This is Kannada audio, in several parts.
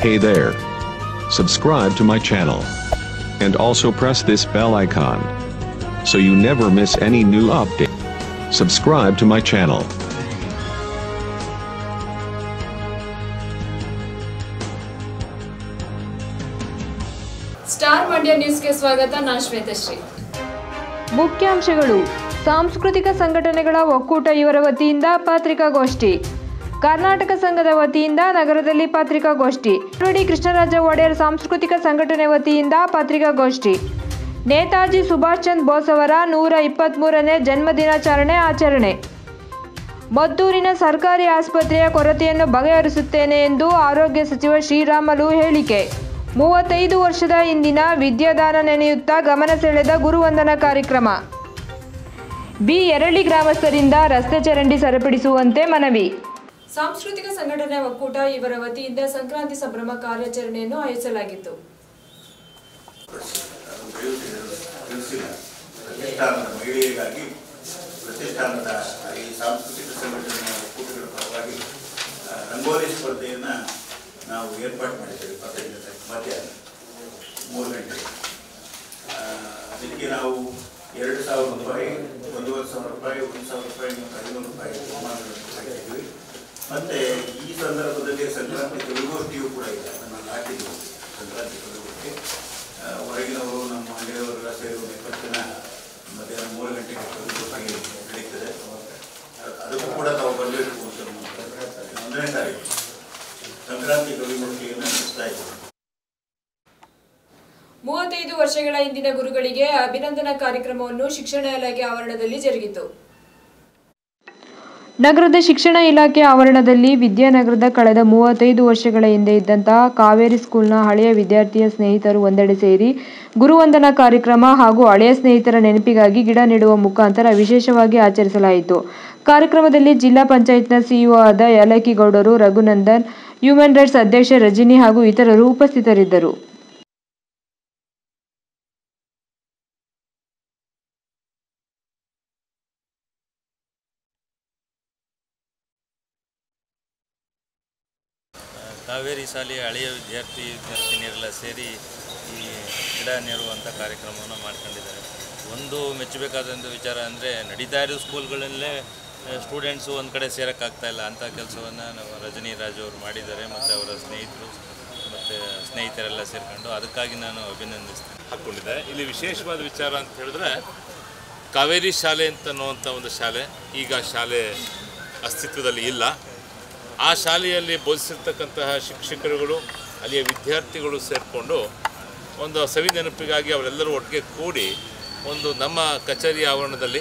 Hey there. Subscribe to my channel. And also press this bell icon. So you never miss any new update. Subscribe to my channel. Star Mandya ನ್ಯೂಸ್ಗೆ ಸ್ವಾಗತ ನಾನು ಶ್ವೇತಶ್ರೀ ಮುಖ್ಯಾಂಶಗಳು ಸಾಂಸ್ಕೃತಿಕ ಸಂಘಟನೆಗಳ ಒಕ್ಕೂಟ ಇವರ ವತಿಯಿಂದ ಪತ್ರಿಕಾಗೋಷ್ಠಿ ಕರ್ನಾಟಕ ಸಂಘದ ವತಿಯಿಂದ ನಗರದಲ್ಲಿ ಪತ್ರಿಕಾಗೋಷ್ಠಿ ಡಿ ಕೃಷ್ಣರಾಜ ಒಡೆಯರ್ ಸಾಂಸ್ಕೃತಿಕ ಸಂಘಟನೆ ವತಿಯಿಂದ ಪತ್ರಿಕಾಗೋಷ್ಠಿ ನೇತಾಜಿ ಸುಭಾಷ್ ಚಂದ್ರ ಬೋಸ್ ಅವರ ನೂರ ಇಪ್ಪತ್ತ್ಮೂರನೇ ಜನ್ಮದಿನಾಚರಣೆ ಆಚರಣೆ ಮದ್ದೂರಿನ ಸರ್ಕಾರಿ ಆಸ್ಪತ್ರೆಯ ಕೊರತೆಯನ್ನು ಬಗೆಹರಿಸುತ್ತೇನೆ ಎಂದು ಆರೋಗ್ಯ ಸಚಿವ ಶ್ರೀರಾಮಲು ಹೇಳಿಕೆ ಮೂವತ್ತೈದು ವರ್ಷದ ಹಿಂದಿನ ವಿದ್ಯಾದಾನ ನೆನೆಯುತ್ತಾ ಗಮನ ಸೆಳೆದ ಗುರುವಂದನ ಕಾರ್ಯಕ್ರಮ ಬಿ ಎರಳಿ ಗ್ರಾಮಸ್ಥರಿಂದ ರಸ್ತೆ ಚರಂಡಿ ಸರಿಪಡಿಸುವಂತೆ ಮನವಿ ಸಾಂಸ್ಕೃತಿಕ ಸಂಘಟನೆ ಒಕ್ಕೂಟ ಇವರ ವತಿಯಿಂದ ಸಂಕ್ರಾಂತಿ ಸಂಭ್ರಮ ಕಾರ್ಯಾಚರಣೆಯನ್ನು ಆಯೋಜಿಸಲಾಗಿತ್ತು ತಿಳಿಸಿಲ್ಲ ಪ್ರತಿಷ್ಠಾನದ ಮಹಿಳೆಯರಿಗಾಗಿ ಪ್ರತಿಷ್ಠಾನದ ಈ ಸಾಂಸ್ಕೃತಿಕ ಸಂಘಟನೆಯ ಒಕ್ಕೂಟಗಳ ಪರವಾಗಿ ಆ, ರಂಗೋಲಿ ಸ್ಪರ್ಧೆಯನ್ನು ನಾವು ಏರ್ಪಾಡು ಮಾಡಿದ್ದೇವೆ ಇಪ್ಪತ್ತೈದನೇ ತಾರೀಕು ಮಧ್ಯಾಹ್ನ ಮೂರು ಗಂಟೆಗೆ ಆ, ಅದಕ್ಕೆ ನಾವು ಎರಡು ಸಾವಿರ ರೂಪಾಯಿ ಒಂದೂವರೆ ಸಾವಿರ ರೂಪಾಯಿ ಒಂದು ಸಾವಿರ ರೂಪಾಯಿ ಮತ್ತು ಐನೂರು ರೂಪಾಯಿ ಬಹುಮಾನಗಳನ್ನು ಹಾಕಿದ್ವಿ ಮತ್ತು ಈ ಸಂದರ್ಭದಲ್ಲಿ ಸಂಕ್ರಾಂತಿ ತೆಲುಗೋಷ್ಠಿಯೂ ಕೂಡ ಇದೆ ಅದನ್ನು ಹಾಕಿದ್ವಿ ಸಂಕ್ರಾಂತಿ ತೆಲುಗೋಷ್ಠಿ ಆ, ಹೊರಗಿನವರು ನಮ್ಮ ಹಳ್ಳಿಯವರೆಲ್ಲ ಸೇರಿ ಒಂದು ಇಪ್ಪತ್ತು ಜನ ಮಧ್ಯಾಹ್ನ ಮೂರು ಗಂಟೆಗೆ ತೆಲುಗೋಷ್ಠಿ ನಡೀತದೆ ಅ- ಅದಕ್ಕೂ ಕೂಡ ತಾವು ಬರಬೇಕು ಅಂತ ನಮ್ಮ ಒಂದನೇ ತಾರೀಕು ಸಂಕ್ರಾಂತಿ ತೆಲುಗೋಷ್ಠಿಯನ್ನು ನಡೆಸ್ತಾ ಇದ್ದೀವಿ ಮೂವತ್ತೈದು ವರ್ಷಗಳ ಹಿಂದಿನ ಗುರುಗಳಿಗೆ ಅಭಿನಂದನಾ ಕಾರ್ಯಕ್ರಮವನ್ನು ಶಿಕ್ಷಣ ಇಲಾಖೆ ಆವರಣದಲ್ಲಿ ಜರುಗಿತು ನಗರದ ಶಿಕ್ಷಣ ಇಲಾಖೆ ಆವರಣದಲ್ಲಿ ವಿದ್ಯಾನಗರದ ಕಳೆದ ಮೂವತ್ತೈದು ವರ್ಷಗಳ ಹಿಂದೆ ಇದ್ದಂತಹ ಕಾವೇರಿ ಸ್ಕೂಲ್ನ ಹಳೆಯ ವಿದ್ಯಾರ್ಥಿಯ ಸ್ನೇಹಿತರು ಒಂದೆಡೆ ಸೇರಿ ಗುರುವಂದನಾ ಕಾರ್ಯಕ್ರಮ ಹಾಗೂ ಹಳೆಯ ಸ್ನೇಹಿತರ ನೆನಪಿಗಾಗಿ ಗಿಡ ನೆಡುವ ಮುಖಾಂತರ ವಿಶೇಷವಾಗಿ ಆಚರಿಸಲಾಯಿತು ಕಾರ್ಯಕ್ರಮದಲ್ಲಿ ಜಿಲ್ಲಾ ಪಂಚಾಯತ್ನ ಸಿಇಒ ಆದ ಯಲಕಿ ಗೌಡರು ರಘುನಂದನ್ ಹ್ಯೂಮನ್ ರೈಟ್ಸ್ ಅಧ್ಯಕ್ಷ ರಜನಿ ಹಾಗೂ ಇತರರು ಉಪಸ್ಥಿತರಿದ್ದರು ಕಾವೇರಿ ಶಾಲೆಯ ಹಳೆಯ ವಿದ್ಯಾರ್ಥಿ ವಿದ್ಯಾರ್ಥಿನಿಯರೆಲ್ಲ ಸೇರಿ ಈ ಗಿಡ ನೆಡುವಂಥ ಕಾರ್ಯಕ್ರಮವನ್ನು ಮಾಡ್ಕೊಂಡಿದ್ದಾರೆ ಒಂದು ಮೆಚ್ಚಬೇಕಾದಂಥ ವಿಚಾರ ಅಂದರೆ ನಡೀತಾ ಇರೋ ಸ್ಕೂಲ್ಗಳಲ್ಲೇ ಸ್ಟೂಡೆಂಟ್ಸು ಒಂದು ಕಡೆ ಸೇರೋಕ್ಕಾಗ್ತಾ ಇಲ್ಲ ಅಂಥ ಕೆಲಸವನ್ನು ನಾವು ರಜನಿ ರಾಜು ಅವರು ಮಾಡಿದ್ದಾರೆ ಮತ್ತು ಅವರ ಸ್ನೇಹಿತರು ಮತ್ತು ಸ್ನೇಹಿತರೆಲ್ಲ ಸೇರಿಕೊಂಡು ಅದಕ್ಕಾಗಿ ನಾನು ಅಭಿನಂದಿಸ್ತೇನೆ ಹಾಕ್ಕೊಂಡಿದೆ ಇಲ್ಲಿ ವಿಶೇಷವಾದ ವಿಚಾರ ಅಂತ ಹೇಳಿದ್ರೆ ಕಾವೇರಿ ಶಾಲೆ ಅಂತ ಅನ್ನುವಂಥ ಒಂದು ಶಾಲೆ ಈಗ ಶಾಲೆ ಅಸ್ತಿತ್ವದಲ್ಲಿ ಇಲ್ಲ ಆ ಶಾಲೆಯಲ್ಲಿ ಬೋಧಿಸಿರ್ತಕ್ಕಂತಹ ಶಿಕ್ಷಕರುಗಳು ಅಲ್ಲಿಯ ವಿದ್ಯಾರ್ಥಿಗಳು ಸೇರಿಕೊಂಡು ಒಂದು ಸವಿ ನೆನಪಿಗಾಗಿ ಅವರೆಲ್ಲರೂ ಒಟ್ಟಿಗೆ ಕೂಡಿ ಒಂದು ನಮ್ಮ ಕಚೇರಿ ಆವರಣದಲ್ಲಿ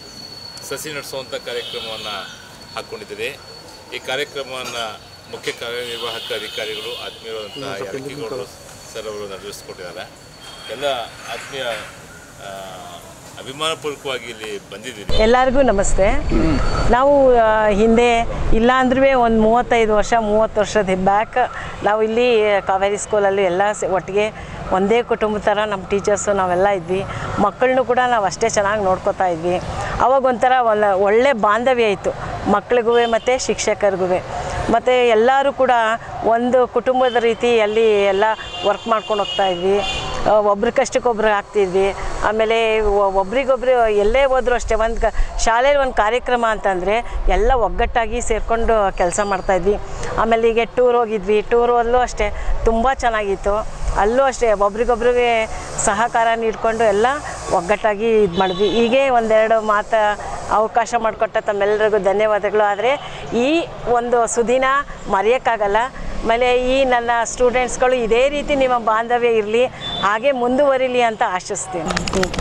ಸಸಿ ನಡೆಸುವಂಥ ಕಾರ್ಯಕ್ರಮವನ್ನು ಹಾಕ್ಕೊಂಡಿದ್ದೀರಿ ಈ ಕಾರ್ಯಕ್ರಮವನ್ನು ಮುಖ್ಯ ಕಾರ್ಯನಿರ್ವಾಹಕ ಅಧಿಕಾರಿಗಳು ಆತ್ಮೀಯರಾದಂತಹ ಯಾರಕಿಗೌಡರು ಸರ್ ಅವರು ನಡೆಸಿಕೊಟ್ಟಿದ್ದಾರೆ ಎಲ್ಲ ಆತ್ಮೀಯ ಆ, ಅಭಿಮಾನಪೂರ್ವಕವಾಗಿ ಇಲ್ಲಿ ಬಂದಿದ್ದೀನಿ ಎಲ್ಲರಿಗೂ ನಮಸ್ತೆ ನಾವು ಆ, ಹಿಂದೆ ಇಲ್ಲ ಅಂದ್ರೂ ಒಂದು ಮೂವತ್ತೈದು ವರ್ಷ ಮೂವತ್ತು ವರ್ಷದ ಬ್ಯಾಕ್ ನಾವು ಇಲ್ಲಿ ಕಾವೇರಿ ಸ್ಕೂಲಲ್ಲಿ ಎಲ್ಲ ಸೆ- ಒಟ್ಟಿಗೆ ಒಂದೇ ಕುಟುಂಬದ ಥರ ನಮ್ಮ ಟೀಚರ್ಸು ನಾವೆಲ್ಲ ಇದ್ವಿ ಮಕ್ಕಳನ್ನೂ ಕೂಡ ನಾವು ಅಷ್ಟೇ ಚೆನ್ನಾಗಿ ನೋಡ್ಕೋತಾ ಇದ್ವಿ ಅವಾಗ ಒಂಥರ ಒಳ್ಳೆ ಒಳ್ಳೆ ಬಾಂಧವ್ಯ ಇತ್ತು ಮಕ್ಳಿಗೂ ಮತ್ತು ಶಿಕ್ಷಕರಿಗೂ ಮತ್ತು ಎಲ್ಲರೂ ಕೂಡ ಒಂದು ಕುಟುಂಬದ ರೀತಿ ಅಲ್ಲಿ ಎಲ್ಲ ವರ್ಕ್ ಮಾಡ್ಕೊಂಡು ಹೋಗ್ತಾ ಇದ್ವಿ ಆ, ಒಬ್ರ ಕಷ್ಟಕ್ಕೊಬ್ರು ಆಗ್ತಿದ್ವಿ ಆಮೇಲೆ ಒ- ಒಬ್ರಿಗೊಬ್ರು ಎಲ್ಲೇ ಹೋದ್ರು ಅಷ್ಟೇ ಒಂದು ಕ ಶಾಲೆಯಲ್ಲಿ ಒಂದು ಕಾರ್ಯಕ್ರಮ ಅಂತಂದರೆ ಎಲ್ಲ ಒಗ್ಗಟ್ಟಾಗಿ ಸೇರಿಕೊಂಡು ಕೆಲಸ ಮಾಡ್ತಾಯಿದ್ವಿ ಆಮೇಲೆ ಈಗ ಟೂರ್ ಹೋಗಿದ್ವಿ ಟೂರ್ ಹೋದಲ್ಲೂ ಅಷ್ಟೇ ತುಂಬ ಚೆನ್ನಾಗಿತ್ತು ಅಲ್ಲೂ ಅಷ್ಟೇ ಒಬ್ರಿಗೊಬ್ರಿಗೆ ಸಹಕಾರ ನೀಡಿಕೊಂಡು ಎಲ್ಲ ಒಗ್ಗಟ್ಟಾಗಿ ಇದು ಮಾಡಿದ್ವಿ ಹೀಗೆ ಒಂದೆರಡು ಮಾತು ಅವಕಾಶ ಮಾಡಿಕೊಟ್ಟ ತಮ್ಮೆಲ್ಲರಿಗೂ ಧನ್ಯವಾದಗಳು ಆದರೆ ಈ ಒಂದು ಸುದಿನ ಮರೆಯೋಕ್ಕಾಗಲ್ಲ ಆಮೇಲೆ ಈ ನನ್ನ ಸ್ಟೂಡೆಂಟ್ಸ್ಗಳು ಇದೇ ರೀತಿ ನಿಮ್ಮ ಬಾಂಧವ್ಯ ಇರಲಿ ಹಾಗೆ ಮುಂದುವರಿಲಿ ಅಂತ ಆಶಿಸ್ತೀನಿ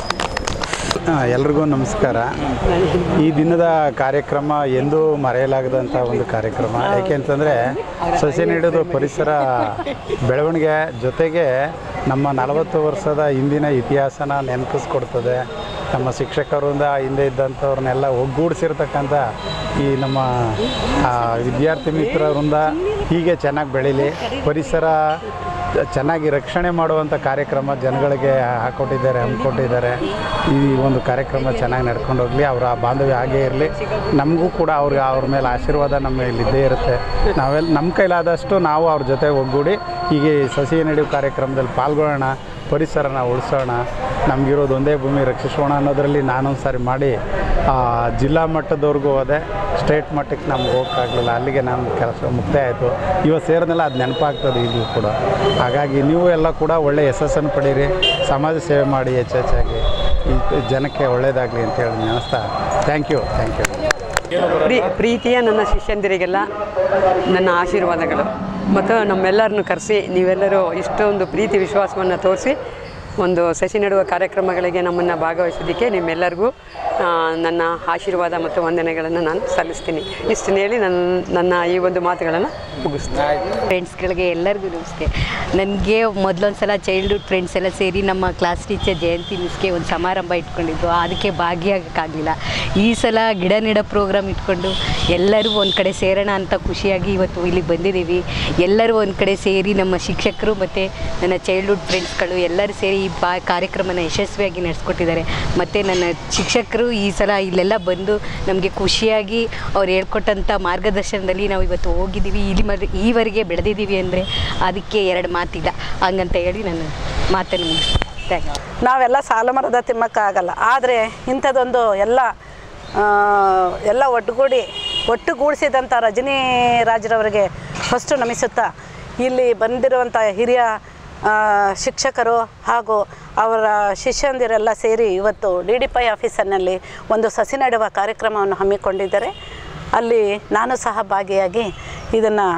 ಆ, ಎಲ್ರಿಗೂ ನಮಸ್ಕಾರ ಈ ದಿನದ ಕಾರ್ಯಕ್ರಮ ಎಂದೂ ಮರೆಯಲಾಗದಂಥ ಒಂದು ಕಾರ್ಯಕ್ರಮ ಯಾಕೆ ಅಂತಂದರೆ ಸಸಿ ನೀಡೋದು ಪರಿಸರ ಬೆಳವಣಿಗೆ ಜೊತೆಗೆ ನಮ್ಮ ನಲವತ್ತು ವರ್ಷದ ಹಿಂದಿನ ಇತಿಹಾಸನ ನೆನಪಿಸ್ಕೊಡ್ತದೆ ನಮ್ಮ ಶಿಕ್ಷಕರಿಂದ ಹಿಂದೆ ಇದ್ದಂಥವ್ರನ್ನೆಲ್ಲ ಒಗ್ಗೂಡಿಸಿರ್ತಕ್ಕಂಥ ಈ ನಮ್ಮ ಆ, ವಿದ್ಯಾರ್ಥಿ ಮಿತ್ರರಿಂದ ಹೀಗೆ ಚೆನ್ನಾಗಿ ಬೆಳೀಲಿ ಪರಿಸರ ಚೆನ್ನಾಗಿ ರಕ್ಷಣೆ ಮಾಡುವಂಥ ಕಾರ್ಯಕ್ರಮ ಜನಗಳಿಗೆ ಹಾಕ್ಕೊಟ್ಟಿದ್ದಾರೆ ಹಮ್ಮಿಕೊಟ್ಟಿದ್ದಾರೆ ಈ ಒಂದು ಕಾರ್ಯಕ್ರಮ ಚೆನ್ನಾಗಿ ನಡ್ಕೊಂಡು ಹೋಗಲಿ ಅವರ ಬಾಂಧವ್ಯ ಹಾಗೇ ಇರಲಿ ನಮಗೂ ಕೂಡ ಅವ್ರಿಗೆ ಅವ್ರ ಮೇಲೆ ಆಶೀರ್ವಾದ ನಮ್ಮ ಮೇಲೆ ಇದ್ದೇ ಇರುತ್ತೆ ನಾವೆಲ್ಲ ನಮ್ಮ ಕೈಲಾದಷ್ಟು ನಾವು ಅವ್ರ ಜೊತೆ ಒಗ್ಗೂಡಿ ಹೀಗೆ ಈ ಸಸಿ ನೆಡುವ ಕಾರ್ಯಕ್ರಮದಲ್ಲಿ ಪಾಲ್ಗೊಳ್ಳೋಣ ಪರಿಸರನ ಉಳಿಸೋಣ ನಮಗಿರೋದು ಒಂದೇ ಭೂಮಿ ರಕ್ಷಿಸೋಣ ಅನ್ನೋದರಲ್ಲಿ ನಾನೊಂದು ಸಾರಿ ಮಾಡಿ ಆ, ಜಿಲ್ಲಾ ಮಟ್ಟದವರೆಗೂ ಹೋದೆ ಸ್ಟೇಟ್ ಮಟ್ಟಕ್ಕೆ ನಮ್ಗೆ ಹೋಗೋಕ್ಕಾಗಲಿಲ್ಲ ಅಲ್ಲಿಗೆ ನಮ್ಮ ಕೆಲಸ ಮುಕ್ತಾಯ ಆಯಿತು ಇವತ್ತು ಸೇರಿದ್ಮೇಲೆ ಅದು ನೆನಪಾಗ್ತದೆ ಈಗಲೂ ಕೂಡ ಹಾಗಾಗಿ ನೀವು ಎಲ್ಲ ಕೂಡ ಒಳ್ಳೆ ಯಶಸ್ಸನ್ನು ಪಡೀರಿ ಸಮಾಜ ಸೇವೆ ಮಾಡಿ ಹೆಚ್ಚೆಚ್ಚಾಗಿ ಈ ಜನಕ್ಕೆ ಒಳ್ಳೆಯದಾಗಲಿ ಅಂತೇಳಿ ನೆನೆಸ್ತಾ ಥ್ಯಾಂಕ್ ಯು ಥ್ಯಾಂಕ್ ಯು ಪ್ರೀ ಪ್ರೀತಿಯ ನನ್ನ ಶಿಷ್ಯಂದಿರಿಗೆಲ್ಲ ನನ್ನ ಆಶೀರ್ವಾದಗಳು ಮತ್ತು ನಮ್ಮೆಲ್ಲರನ್ನು ಕರೆಸಿ ನೀವೆಲ್ಲರೂ ಇಷ್ಟೊಂದು ಪ್ರೀತಿ ವಿಶ್ವಾಸವನ್ನು ತೋರಿಸಿ ಒಂದು ಸಸಿ ನೆಡುವ ಕಾರ್ಯಕ್ರಮಗಳಿಗೆ ನಮ್ಮನ್ನು ಭಾಗವಹಿಸಿದ್ದಕ್ಕೆ ನಿಮ್ಮೆಲ್ಲರಿಗೂ ಆ, ನನ್ನ ಆಶೀರ್ವಾದ ಮತ್ತು ವಂದನೆಗಳನ್ನು ನಾನು ಸಲ್ಲಿಸ್ತೀನಿ ಇಷ್ಟನ್ನು ಹೇಳಿ ನನ್ನ ನನ್ನ ಈ ಒಂದು ಮಾತುಗಳನ್ನು ಮುಗಿಸ್ತೀನಿ ಫ್ರೆಂಡ್ಸ್ಗಳಿಗೆ ಎಲ್ಲರಿಗೂ ನಮಸ್ತೆ ನನಗೆ ಮೊದಲೊಂದು ಸಲ ಚೈಲ್ಡ್ಹುಡ್ ಫ್ರೆಂಡ್ಸ್ ಎಲ್ಲ ಸೇರಿ ನಮ್ಮ ಕ್ಲಾಸ್ ಟೀಚರ್ ಜಯಂತಿ ಮಿಸ್ಗೆ ಒಂದು ಸಮಾರಂಭ ಇಟ್ಕೊಂಡಿದ್ದು ಅದಕ್ಕೆ ಭಾಗಿಯಾಗಕ್ಕಾಗಲಿಲ್ಲ ಈ ಸಲ ಗಿಡ ನೆಡೋ ಪ್ರೋಗ್ರಾಮ್ ಇಟ್ಕೊಂಡು ಎಲ್ಲರೂ ಒಂದು ಕಡೆ ಸೇರೋಣ ಅಂತ ಖುಷಿಯಾಗಿ ಇವತ್ತು ಇಲ್ಲಿಗೆ ಬಂದಿದ್ದೀವಿ ಎಲ್ಲರೂ ಒಂದು ಕಡೆ ಸೇರಿ ನಮ್ಮ ಶಿಕ್ಷಕರು ಮತ್ತು ನನ್ನ ಚೈಲ್ಡ್ಹುಡ್ ಫ್ರೆಂಡ್ಸ್ಗಳು ಎಲ್ಲರೂ ಸೇರಿ ಈ ಬಾ ಕಾರ್ಯಕ್ರಮನ ಯಶಸ್ವಿಯಾಗಿ ನಡೆಸ್ಕೊಟ್ಟಿದ್ದಾರೆ ಮತ್ತು ನನ್ನ ಶಿಕ್ಷಕರು ಈ ಸಲ ಇಲ್ಲೆಲ್ಲ ಬಂದು ನಮಗೆ ಖುಷಿಯಾಗಿ ಅವ್ರು ಹೇಳ್ಕೊಟ್ಟಂಥ ಮಾರ್ಗದರ್ಶನದಲ್ಲಿ ನಾವು ಇವತ್ತು ಹೋಗಿದ್ದೀವಿ ಇಲ್ಲಿ ಮದ ಈವರೆಗೆ ಬೆಳೆದಿದ್ದೀವಿ ಅಂದರೆ ಅದಕ್ಕೆ ಎರಡು ಮಾತಿಲ್ಲ ಹಂಗಂತ ಹೇಳಿ ನಾನು ಮಾತನ್ನು ಮುಗಿಸ್ತೀನಿ ಥ್ಯಾಂಕ್ ಯು ನಾವೆಲ್ಲ ಸಾಲ ಮರದ ತಿಮ್ಮಕ್ಕಾಗಲ್ಲ ಆದರೆ ಇಂಥದ್ದೊಂದು ಎಲ್ಲ ಆ, ಎಲ್ಲ ಒಟ್ಟುಗೂಡಿ ಒಟ್ಟುಗೂಡಿಸಿದಂಥ ರಜನಿ ರಾಜ್ರವರಿಗೆ ಫಸ್ಟು ನಮಿಸುತ್ತಾ ಇಲ್ಲಿ ಬಂದಿರುವಂಥ ಹಿರಿಯ ಆ, ಶಿಕ್ಷಕರು ಹಾಗೂ ಅವರ ಶಿಷ್ಯಂದಿರೆಲ್ಲ ಸೇರಿ ಇವತ್ತು ಡಿ ಡಿ ಪೈ ಆಫೀಸರ್ನಲ್ಲಿ ಒಂದು ಸಸಿ ನೆಡುವ ಕಾರ್ಯಕ್ರಮವನ್ನು ಹಮ್ಮಿಕೊಂಡಿದ್ದಾರೆ ಅಲ್ಲಿ ನಾನು ಸಹ ಭಾಗಿಯಾಗಿ ಇದನ್ನು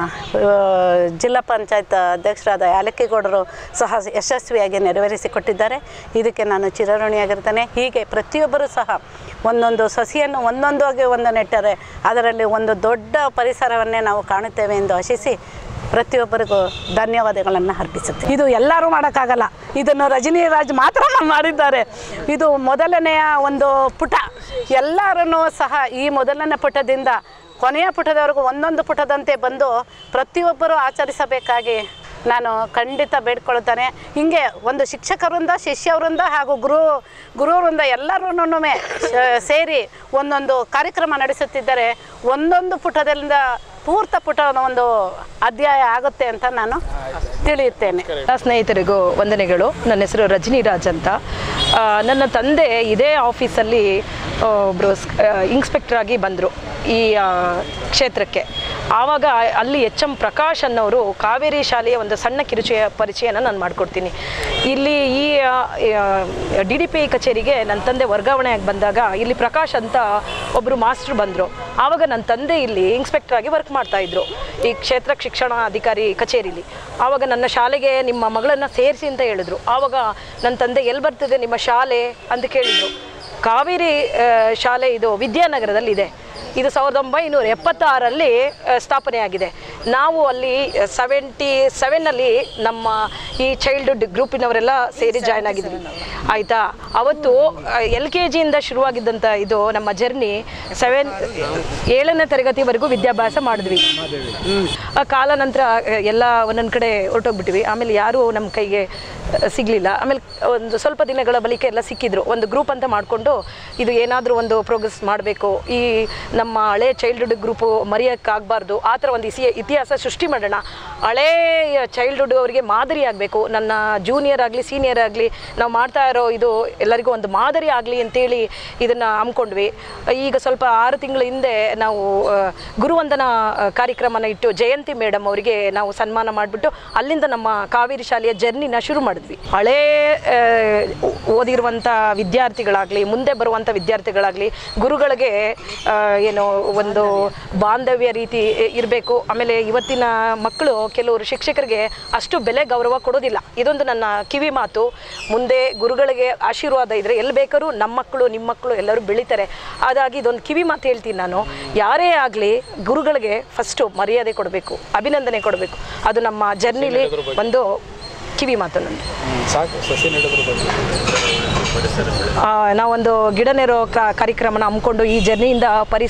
ಜಿಲ್ಲಾ ಪಂಚಾಯತ್ ಅಧ್ಯಕ್ಷರಾದ ಯಾಲಕ್ಕಿಗೌಡರು ಸಹ ಯಶಸ್ವಿಯಾಗಿ ನೆರವೇರಿಸಿಕೊಟ್ಟಿದ್ದಾರೆ ಇದಕ್ಕೆ ನಾನು ಚಿರಋಣಿಯಾಗಿರ್ತೇನೆ ಹೀಗೆ ಪ್ರತಿಯೊಬ್ಬರೂ ಸಹ ಒಂದೊಂದು ಸಸಿಯನ್ನು ಒಂದೊಂದಾಗಿ ಒಂದು ನೆಟ್ಟರೆ ಅದರಲ್ಲಿ ಒಂದು ದೊಡ್ಡ ಪರಿಸರವನ್ನೇ ನಾವು ಕಾಣುತ್ತೇವೆ ಎಂದು ಆಶಿಸಿ ಪ್ರತಿಯೊಬ್ಬರಿಗೂ ಧನ್ಯವಾದಗಳನ್ನು ಅರ್ಪಿಸುತ್ತೆ ಇದು ಎಲ್ಲರೂ ಮಾಡೋಕ್ಕಾಗಲ್ಲ ಇದನ್ನು ರಜನಿ ರಾಜ್ ಮಾತ್ರ ಮಾಡಿದ್ದಾರೆ ಇದು ಮೊದಲನೆಯ ಒಂದು ಪುಟ ಎಲ್ಲರೂ ಸಹ ಈ ಮೊದಲನೇ ಪುಟದಿಂದ ಕೊನೆಯ ಪುಟದವರೆಗೂ ಒಂದೊಂದು ಪುಟದಂತೆ ಬಂದು ಪ್ರತಿಯೊಬ್ಬರೂ ಆಚರಿಸಬೇಕಾಗಿ ನಾನು ಖಂಡಿತ ಬೇಡ್ಕೊಳ್ತಾನೆ ಹಿಂಗೆ ಒಂದು ಶಿಕ್ಷಕರಿಂದ ಶಿಷ್ಯವರಿಂದ ಹಾಗೂ ಗುರು ಗುರುವರಿಂದ ಎಲ್ಲರೂ ಸೇರಿ ಒಂದೊಂದು ಕಾರ್ಯಕ್ರಮ ನಡೆಸುತ್ತಿದ್ದರೆ ಒಂದೊಂದು ಪುಟದಿಂದ ಪೂರ್ತ ಪುಟ ಒಂದು ಅಧ್ಯಾಯ ಆಗುತ್ತೆ ಅಂತ ನಾನು ತಿಳಿಯುತ್ತೇನೆ ಎಲ್ಲ ಸ್ನೇಹಿತರಿಗೂ ವಂದನೆಗಳು ನನ್ನ ಹೆಸರು ರಜನಿ ರಾಜ್ ಅಂತ ಆ, ನನ್ನ ತಂದೆ ಇದೇ ಆಫೀಸಲ್ಲಿ ಒಬ್ಬರು ಇನ್ಸ್ಪೆಕ್ಟರ್ ಆಗಿ ಬಂದರು ಈ ಆ, ಕ್ಷೇತ್ರಕ್ಕೆ ಆವಾಗ ಅಲ್ಲಿ ಎಚ್ ಎಂ ಪ್ರಕಾಶ್ ಅನ್ನೋರು ಕಾವೇರಿ ಶಾಲೆಯ ಒಂದು ಸಣ್ಣ ಕಿರುಚಿಯ ಪರಿಚಯನ ನಾನು ಮಾಡಿಕೊಡ್ತೀನಿ ಇಲ್ಲಿ ಈ ಡಿ ಡಿ ಪಿ ಕಚೇರಿಗೆ ನನ್ನ ತಂದೆ ವರ್ಗಾವಣೆಯಾಗಿ ಬಂದಾಗ ಇಲ್ಲಿ ಪ್ರಕಾಶ್ ಅಂತ ಒಬ್ಬರು ಮಾಸ್ಟ್ರು ಬಂದರು ಆವಾಗ ನನ್ನ ತಂದೆ ಇಲ್ಲಿ ಇನ್ಸ್ಪೆಕ್ಟರ್ ಆಗಿ ವರ್ಕ್ ಮಾಡ್ತಾ ಇದ್ರು ಈ ಕ್ಷೇತ್ರ ಶಿಕ್ಷಣ ಅಧಿಕಾರಿ ಕಚೇರಿಲಿ ಆವಾಗ ನನ್ನ ಶಾಲೆಗೆ ನಿಮ್ಮ ಮಗಳನ್ನು ಸೇರಿಸಿ ಅಂತ ಹೇಳಿದ್ರು ಆವಾಗ ನನ್ನ ತಂದೆ ಎಲ್ಲಿ ಬರ್ತದೆ ನಿಮ್ಮ ಶಾಲೆ ಅಂತ ಕೇಳಿದರು ಕಾವೇರಿ ಆ, ಶಾಲೆ ಇದು ವಿದ್ಯಾನಗರದಲ್ಲಿ ಇದೆ ಇದು ಸಾವಿರದ ಒಂಬೈನೂರ ಎಪ್ಪತ್ತಾರರಲ್ಲಿ ಆ, ಸ್ಥಾಪನೆಯಾಗಿದೆ ನಾವು ಅಲ್ಲಿ ಸೆವೆಂಟಿ ಸೆವೆನ್ನಲ್ಲಿ ನಮ್ಮ ಈ ಚೈಲ್ಡ್ಹುಡ್ ಗ್ರೂಪಿನವರೆಲ್ಲ ಸೇರಿ ಜಾಯ್ನ್ ಆಗಿದ್ವಿ ಆಯಿತಾ ಅವತ್ತು ಎಲ್ ಕೆ ಜಿಯಿಂದ ಶುರುವಾಗಿದ್ದಂಥ ಇದು ನಮ್ಮ ಜರ್ನಿ ಸೆವೆನ್ ಏಳನೇ ತರಗತಿವರೆಗೂ ವಿದ್ಯಾಭ್ಯಾಸ ಮಾಡಿದ್ವಿ ಆ ಕಾಲ ನಂತರ ಎಲ್ಲ ಒಂದೊಂದು ಕಡೆ ಹೊರಟೋಗ್ಬಿಟ್ವಿ ಆಮೇಲೆ ಯಾರೂ ನಮ್ಮ ಕೈಗೆ ಸಿಗಲಿಲ್ಲ ಆಮೇಲೆ ಒಂದು ಸ್ವಲ್ಪ ದಿನಗಳ ಬಳಿಕ ಎಲ್ಲ ಸಿಕ್ಕಿದ್ರು ಒಂದು ಗ್ರೂಪ್ ಅಂತ ಮಾಡಿಕೊಂಡು ಇದು ಏನಾದರೂ ಒಂದು ಪ್ರೋಗ್ರೆಸ್ ಮಾಡಬೇಕು ಈ ನಮ್ಮ ಹಳೆ ಚೈಲ್ಡ್ಹುಡ್ ಗ್ರೂಪು ಮರೆಯೋಕ್ಕಾಗಬಾರ್ದು ಆ ಥರ ಒಂದು ಇಸಿ ಇತಿಹಾಸ ಸೃಷ್ಟಿ ಮಾಡೋಣ ಹಳೇ ಚೈಲ್ಡ್ಹುಡ್ ಅವರಿಗೆ ಮಾದರಿ ಆಗಬೇಕು ನನ್ನ ಜೂನಿಯರ್ ಆಗಲಿ ಸೀನಿಯರ್ ಆಗಲಿ ನಾವು ಮಾಡ್ತಾ ಇರೋ ಇದು ಎಲ್ಲರಿಗೂ ಒಂದು ಮಾದರಿ ಆಗಲಿ ಅಂತೇಳಿ ಇದನ್ನು ಹಮ್ಮಿಕೊಂಡ್ವಿ ಈಗ ಸ್ವಲ್ಪ ಆರು ತಿಂಗಳ ಹಿಂದೆ ನಾವು ಆ, ಗುರುವಂದನಾ ಆ, ಕಾರ್ಯಕ್ರಮನ ಇಟ್ಟು ಜಯಂತಿ ಮೇಡಮ್ ಅವರಿಗೆ ನಾವು ಸನ್ಮಾನ ಮಾಡಿಬಿಟ್ಟು ಅಲ್ಲಿಂದ ನಮ್ಮ ಕಾವೇರಿ ಶಾಲೆಯ ಜರ್ನಿನ ಶುರು ಮಾಡಿದ್ವಿ ಹಳೇ ಆ, ಓದಿರುವಂಥ ವಿದ್ಯಾರ್ಥಿಗಳಾಗಲಿ ಮುಂದೆ ಬರುವಂಥ ವಿದ್ಯಾರ್ಥಿಗಳಾಗಲಿ ಗುರುಗಳಿಗೆ ಆ, ಏನು ಒಂದು ಬಾಂಧವ್ಯ ರೀತಿ ಇರಬೇಕು ಆಮೇಲೆ ಇವತ್ತಿನ ಮಕ್ಕಳು ಕೆಲವರು ಶಿಕ್ಷಕರಿಗೆ ಅಷ್ಟು ಬೆಲೆ ಗೌರವ ಕೊಡೋದಿಲ್ಲ ಇದೊಂದು ನನ್ನ ಕಿವಿ ಮಾತು ಮುಂದೆ ಗುರುಗಳಿಗೆ ಆಶೀರ್ವಾದ ಇದ್ದರೆ ಎಲ್ಲಿ ಬೇಕಾದ್ರೂ ನಮ್ಮ ಮಕ್ಕಳು ನಿಮ್ಮ ಮಕ್ಕಳು ಎಲ್ಲರೂ ಬೆಳೀತಾರೆ ಹಾಗಾಗಿ ಇದೊಂದು ಕಿವಿ ಮಾತು ಹೇಳ್ತೀನಿ ನಾನು ಯಾರೇ ಆಗಲಿ ಗುರುಗಳಿಗೆ ಫಸ್ಟು ಮರ್ಯಾದೆ ಕೊಡಬೇಕು ಅಭಿನಂದನೆ ಕೊಡಬೇಕು ಅದು ನಮ್ಮ ಜರ್ನಿಲಿ ಒಂದು ಕಿವಿ ಮಾತು ನಂದು ಸಾಕು ಸಸಿ ನೆಡೋದ್ರ ಬಗ್ಗೆ ಆ, ನಾವೊಂದು ಗಿಡ ನೆರೋ ಕಾ- ಕಾರ್ಯಕ್ರಮನ ಹಮ್ಮಿಕೊಂಡು ಈ ಜರ್ನಿಯಿಂದ ಪರಿಸರ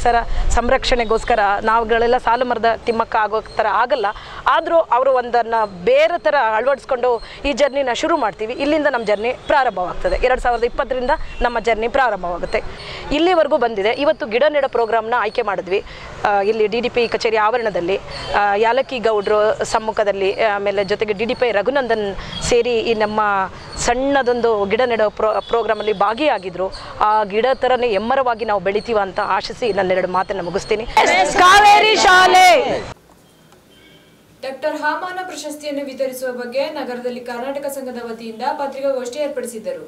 ಸಂರಕ್ಷಣೆಗೋಸ್ಕರ ನಾವುಗಳೆಲ್ಲ ಸಾಲು ಮರದ ತಿಮ್ಮಕ್ಕ ಆಗೋ ಥರ ಆಗಲ್ಲ ಆದರೂ ಅವರು ಒಂದನ್ನು ಬೇರೆ ಥರ ಅಳವಡಿಸ್ಕೊಂಡು ಈ ಜರ್ನಿನ ಶುರು ಮಾಡ್ತೀವಿ ಇಲ್ಲಿಂದ ನಮ್ಮ ಜರ್ನಿ ಪ್ರಾರಂಭವಾಗ್ತದೆ ಎರಡು ಸಾವಿರದ ಇಪ್ಪತ್ತರಿಂದ ನಮ್ಮ ಜರ್ನಿ ಪ್ರಾರಂಭವಾಗುತ್ತೆ ಇಲ್ಲಿವರೆಗೂ ಬಂದಿದೆ ಇವತ್ತು ಗಿಡ ನೆಡ ಪ್ರೋಗ್ರಾಮ್ನ ಆಯ್ಕೆ ಮಾಡಿದ್ವಿ ಆ, ಇಲ್ಲಿ ಡಿ ಡಿ ಪಿ ಕಚೇರಿ ಆವರಣದಲ್ಲಿ ಆ, ಯಾಲಕ್ಕಿ ಗೌಡ್ರು ಸಮ್ಮುಖದಲ್ಲಿ ಆಮೇಲೆ ಜೊತೆಗೆ ಡಿ ಡಿ ಪಿ ರಘುನಂದನ್ ಸೇರಿ ಈ ನಮ್ಮ ಸಣ್ಣದೊಂದು ಗಿಡ ನೆಡೋ ಪ್ರೋ ಪ್ರೋಗ್ರಾಮಲ್ಲಿ ಭಾಗಿಯಾಗಿದ್ರು ಆ ಗಿಡ ಥರನೇ ಎಮ್ಮರವಾಗಿ ನಾವು ಬೆಳಿತೀವ ಅಂತ ಆಶಿಸಿ ನನ್ನೆರಡು ಮಾತನ್ನು ಮುಗಿಸ್ತೀನಿ ಕಾವೇರಿ ಶಾಲೆ ಡಾಕ್ಟರ್ ಹಾಮಾನ ಪ್ರಶಸ್ತಿಯನ್ನು ವಿತರಿಸುವ ಬಗ್ಗೆ ನಗರದಲ್ಲಿ ಕರ್ನಾಟಕ ಸಂಘದ ವತಿಯಿಂದ ಪತ್ರಿಕಾಗೋಷ್ಠಿ ಏರ್ಪಡಿಸಿದ್ದರು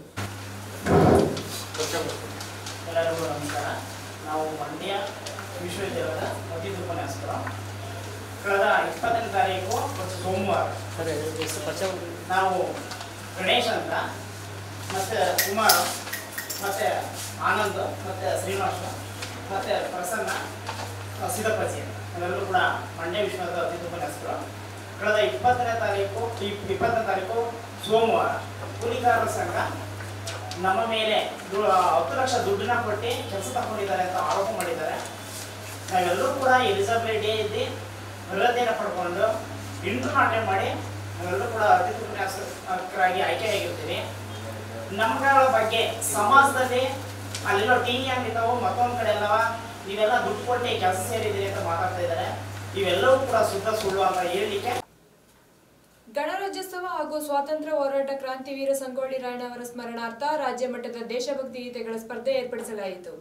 ಎಲ್ಲರಿಗೂ ನಮಸ್ಕಾರ ನಾವು ಮಂಡ್ಯ ವಿಶ್ವವಿದ್ಯಾಲಯದ ಅತಿಥಿ ಉಪನ್ಯಾಸಕರು ಕಳೆದ ಇಪ್ಪತ್ತನೇ ತಾರೀಕು ಮತ್ತು ಸೋಮವಾರ ನಾವು ಗಣೇಶ್ ಅಂತ ಮತ್ತು ಕುಮಾರ್ ಮತ್ತು ಆನಂದ್ ಮತ್ತು ಶ್ರೀನಿವಾಸ ಮತ್ತು ಪ್ರಸನ್ನ ಆ, ಸಿದ್ದಪ್ಪಾಜಿ ಎಲ್ಲರೂ ಕೂಡ ಮಂಡ್ಯ ವಿಶ್ವದ ಅತಿಥಿ ಉಪನ್ಯಾಸಕರು ಕಳೆದ ಇಪ್ಪತ್ತನೇ ತಾರೀಕು ಇಪ್- ಇಪ್ಪತ್ತನೇ ತಾರೀಕು ಸೋಮವಾರ ಕೂಲಿಕಾರರ ಸಂಘ ನಮ್ಮ ಮೇಲೆ ದು- ಹತ್ತು ಲಕ್ಷ ದುಡ್ಡನ್ನ ಕೊಟ್ಟು ಕೆಲಸ ತಗೊಂಡಿದ್ದಾರೆ ಅಂತ ಆರೋಪ ಮಾಡಿದ್ದಾರೆ ನಾವೆಲ್ಲರೂ ಕೂಡ ಎಲಿಜಬಲ್ ಡೇ ಇದ್ದು ಅರ್ಹತೆಯನ್ನು ಪಡ್ಕೊಂಡು ಇಂಟರ್ವ್ಯೂ ಅಟೆಂಡ್ ಮಾಡಿ ನಾವೆಲ್ಲರೂ ಕೂಡ ಅತಿಥಿ ಉಪನ್ಯಾಸಕರಾಗಿ ಆಯ್ಕೆಯಾಗಿರ್ತೀವಿ ನಮ್ಮಗಳ ಬಗ್ಗೆ ಸಮಾಜದಲ್ಲಿ ಅಲ್ಲೆಲ್ಲೋ ಟಿವಿ ಆಗಿದ್ದಾವು ಮತ್ತೊಂದು ಕಡೆ ಎಲ್ಲವ ನೀವೆಲ್ಲ ದುಡ್ಡು ಕೊಟ್ಟು ಕೆಲಸ ಸೇರಿದ್ದೀರಿ ಅಂತ ಮಾತಾಡ್ತಾ ಇದ್ದಾರೆ ಇವೆಲ್ಲವೂ ಕೂಡ ಶುದ್ಧ ಸುಳ್ಳು ಅಂತ ಹೇಳಲಿಕ್ಕೆ ಗಣರಾಜ್ಯೋತ್ಸವ ಹಾಗೂ ಸ್ವಾತಂತ್ರ್ಯ ಹೋರಾಟ ಕ್ರಾಂತಿವೀರ ಸಂಗೊಳ್ಳಿ ರಾಯಣ್ಣ ಅವರ ಸ್ಮರಣಾರ್ಥ ರಾಜ್ಯ ಮಟ್ಟದ ದೇಶಭಕ್ತಿ ಗೀತೆಗಳ ಸ್ಪರ್ಧೆ ಏರ್ಪಡಿಸಲಾಯಿತು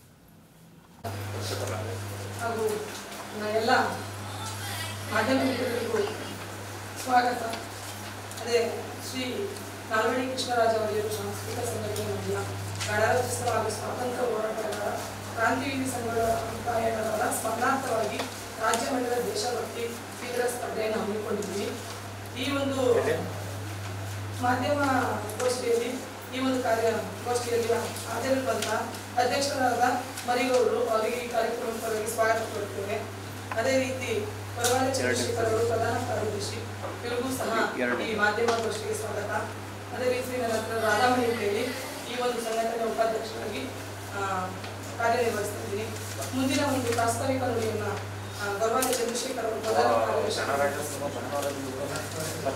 ಹಾಗೂ ಎಲ್ಲ ಮಾಧ್ಯಮ ಮಿತ್ರರಿಗೂ ಸ್ವಾಗತ ಅದೇ ಶ್ರೀ ನಾಲ್ವಡಿ ಕೃಷ್ಣರಾಜ ಒಡೆಯರು ಸಾಂಸ್ಕೃತಿಕ ಸಂಘಟನೆ ಮಂಡ್ಯ ಗಣರಾಜ್ಯೋತ್ಸವ ಹಾಗೂ ಸ್ವಾತಂತ್ರ್ಯ ಹೋರಾಟಗಾರ ಕ್ರಾಂತಿವೀರಿ ಸಂಗೊಳ್ಳಿರಾಯಣ್ಣವರ ಸ್ಮರಣಾರ್ಥವಾಗಿ ರಾಜ್ಯ ಮಟ್ಟದ ದೇಶಭಕ್ತಿ ಗೀತೆಗಳ ಸ್ಪರ್ಧೆಯನ್ನು ಹಮ್ಮಿಕೊಂಡಿದ್ವಿ ಈ ಒಂದು ಮಾಧ್ಯಮ ಗೋಷ್ಠಿಯಲ್ಲಿ ಈ ಒಂದು ಕಾರ್ಯ ಗೋಷ್ಠಿಯಲ್ಲಿ ಹಾಜರಿರುವಂತ ಅಧ್ಯಕ್ಷರಾದ ಮರಿಗೌಡರು ಅವರಿಗೆ ಈ ಕಾರ್ಯಕ್ರಮದ ಪರವಾಗಿ ಸ್ವಾಗತ ಕೊಡ್ತೇವೆ ಅದೇ ರೀತಿ ಪರವಾಗಿ ಚಂದ್ರಶೇಖರ್ ಅವರು ಪ್ರಧಾನ ಕಾರ್ಯದರ್ಶಿ ಇವರಿಗೂ ಸಹ ಈ ಮಾಧ್ಯಮ ಗೋಷ್ಠಿಗೆ ಸ್ವಾಗತ ಅದೇ ರೀತಿ ನನ್ನ ಹತ್ರ ರಾಧಾಮಣಿ ಅಂತೇಳಿ ಈ ಒಂದು ಸಂಘಟನೆ ಉಪಾಧ್ಯಕ್ಷರಾಗಿ ಆ, ಕಾರ್ಯನಿರ್ವಹಿಸ್ತಾ ಇದ್ದೀನಿ ಮುಂದಿನ ಒಂದು ಪ್ರಾಸ್ತಾವಿಕ ನುಡಿಯನ್ನ ಆ, ಗೌರವಾನ್ವಿತ ಚಂದ್ರಶೇಖರ್ ಅವರು ಪ್ರಧಾನ ಕಾರ್ಯದರ್ಶಿ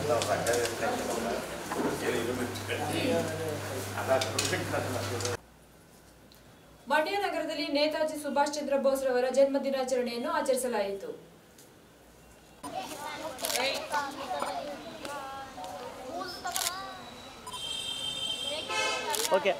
ಮಂಡ್ಯ ನಗರದಲ್ಲಿ ನೇತಾಜಿ ಸುಭಾಷ್ ಚಂದ್ರ ಬೋಸ್ ರವರ ಜನ್ಮ ದಿನಾಚರಣೆಯನ್ನು ಆಚರಿಸಲಾಯಿತು ಓಕೆ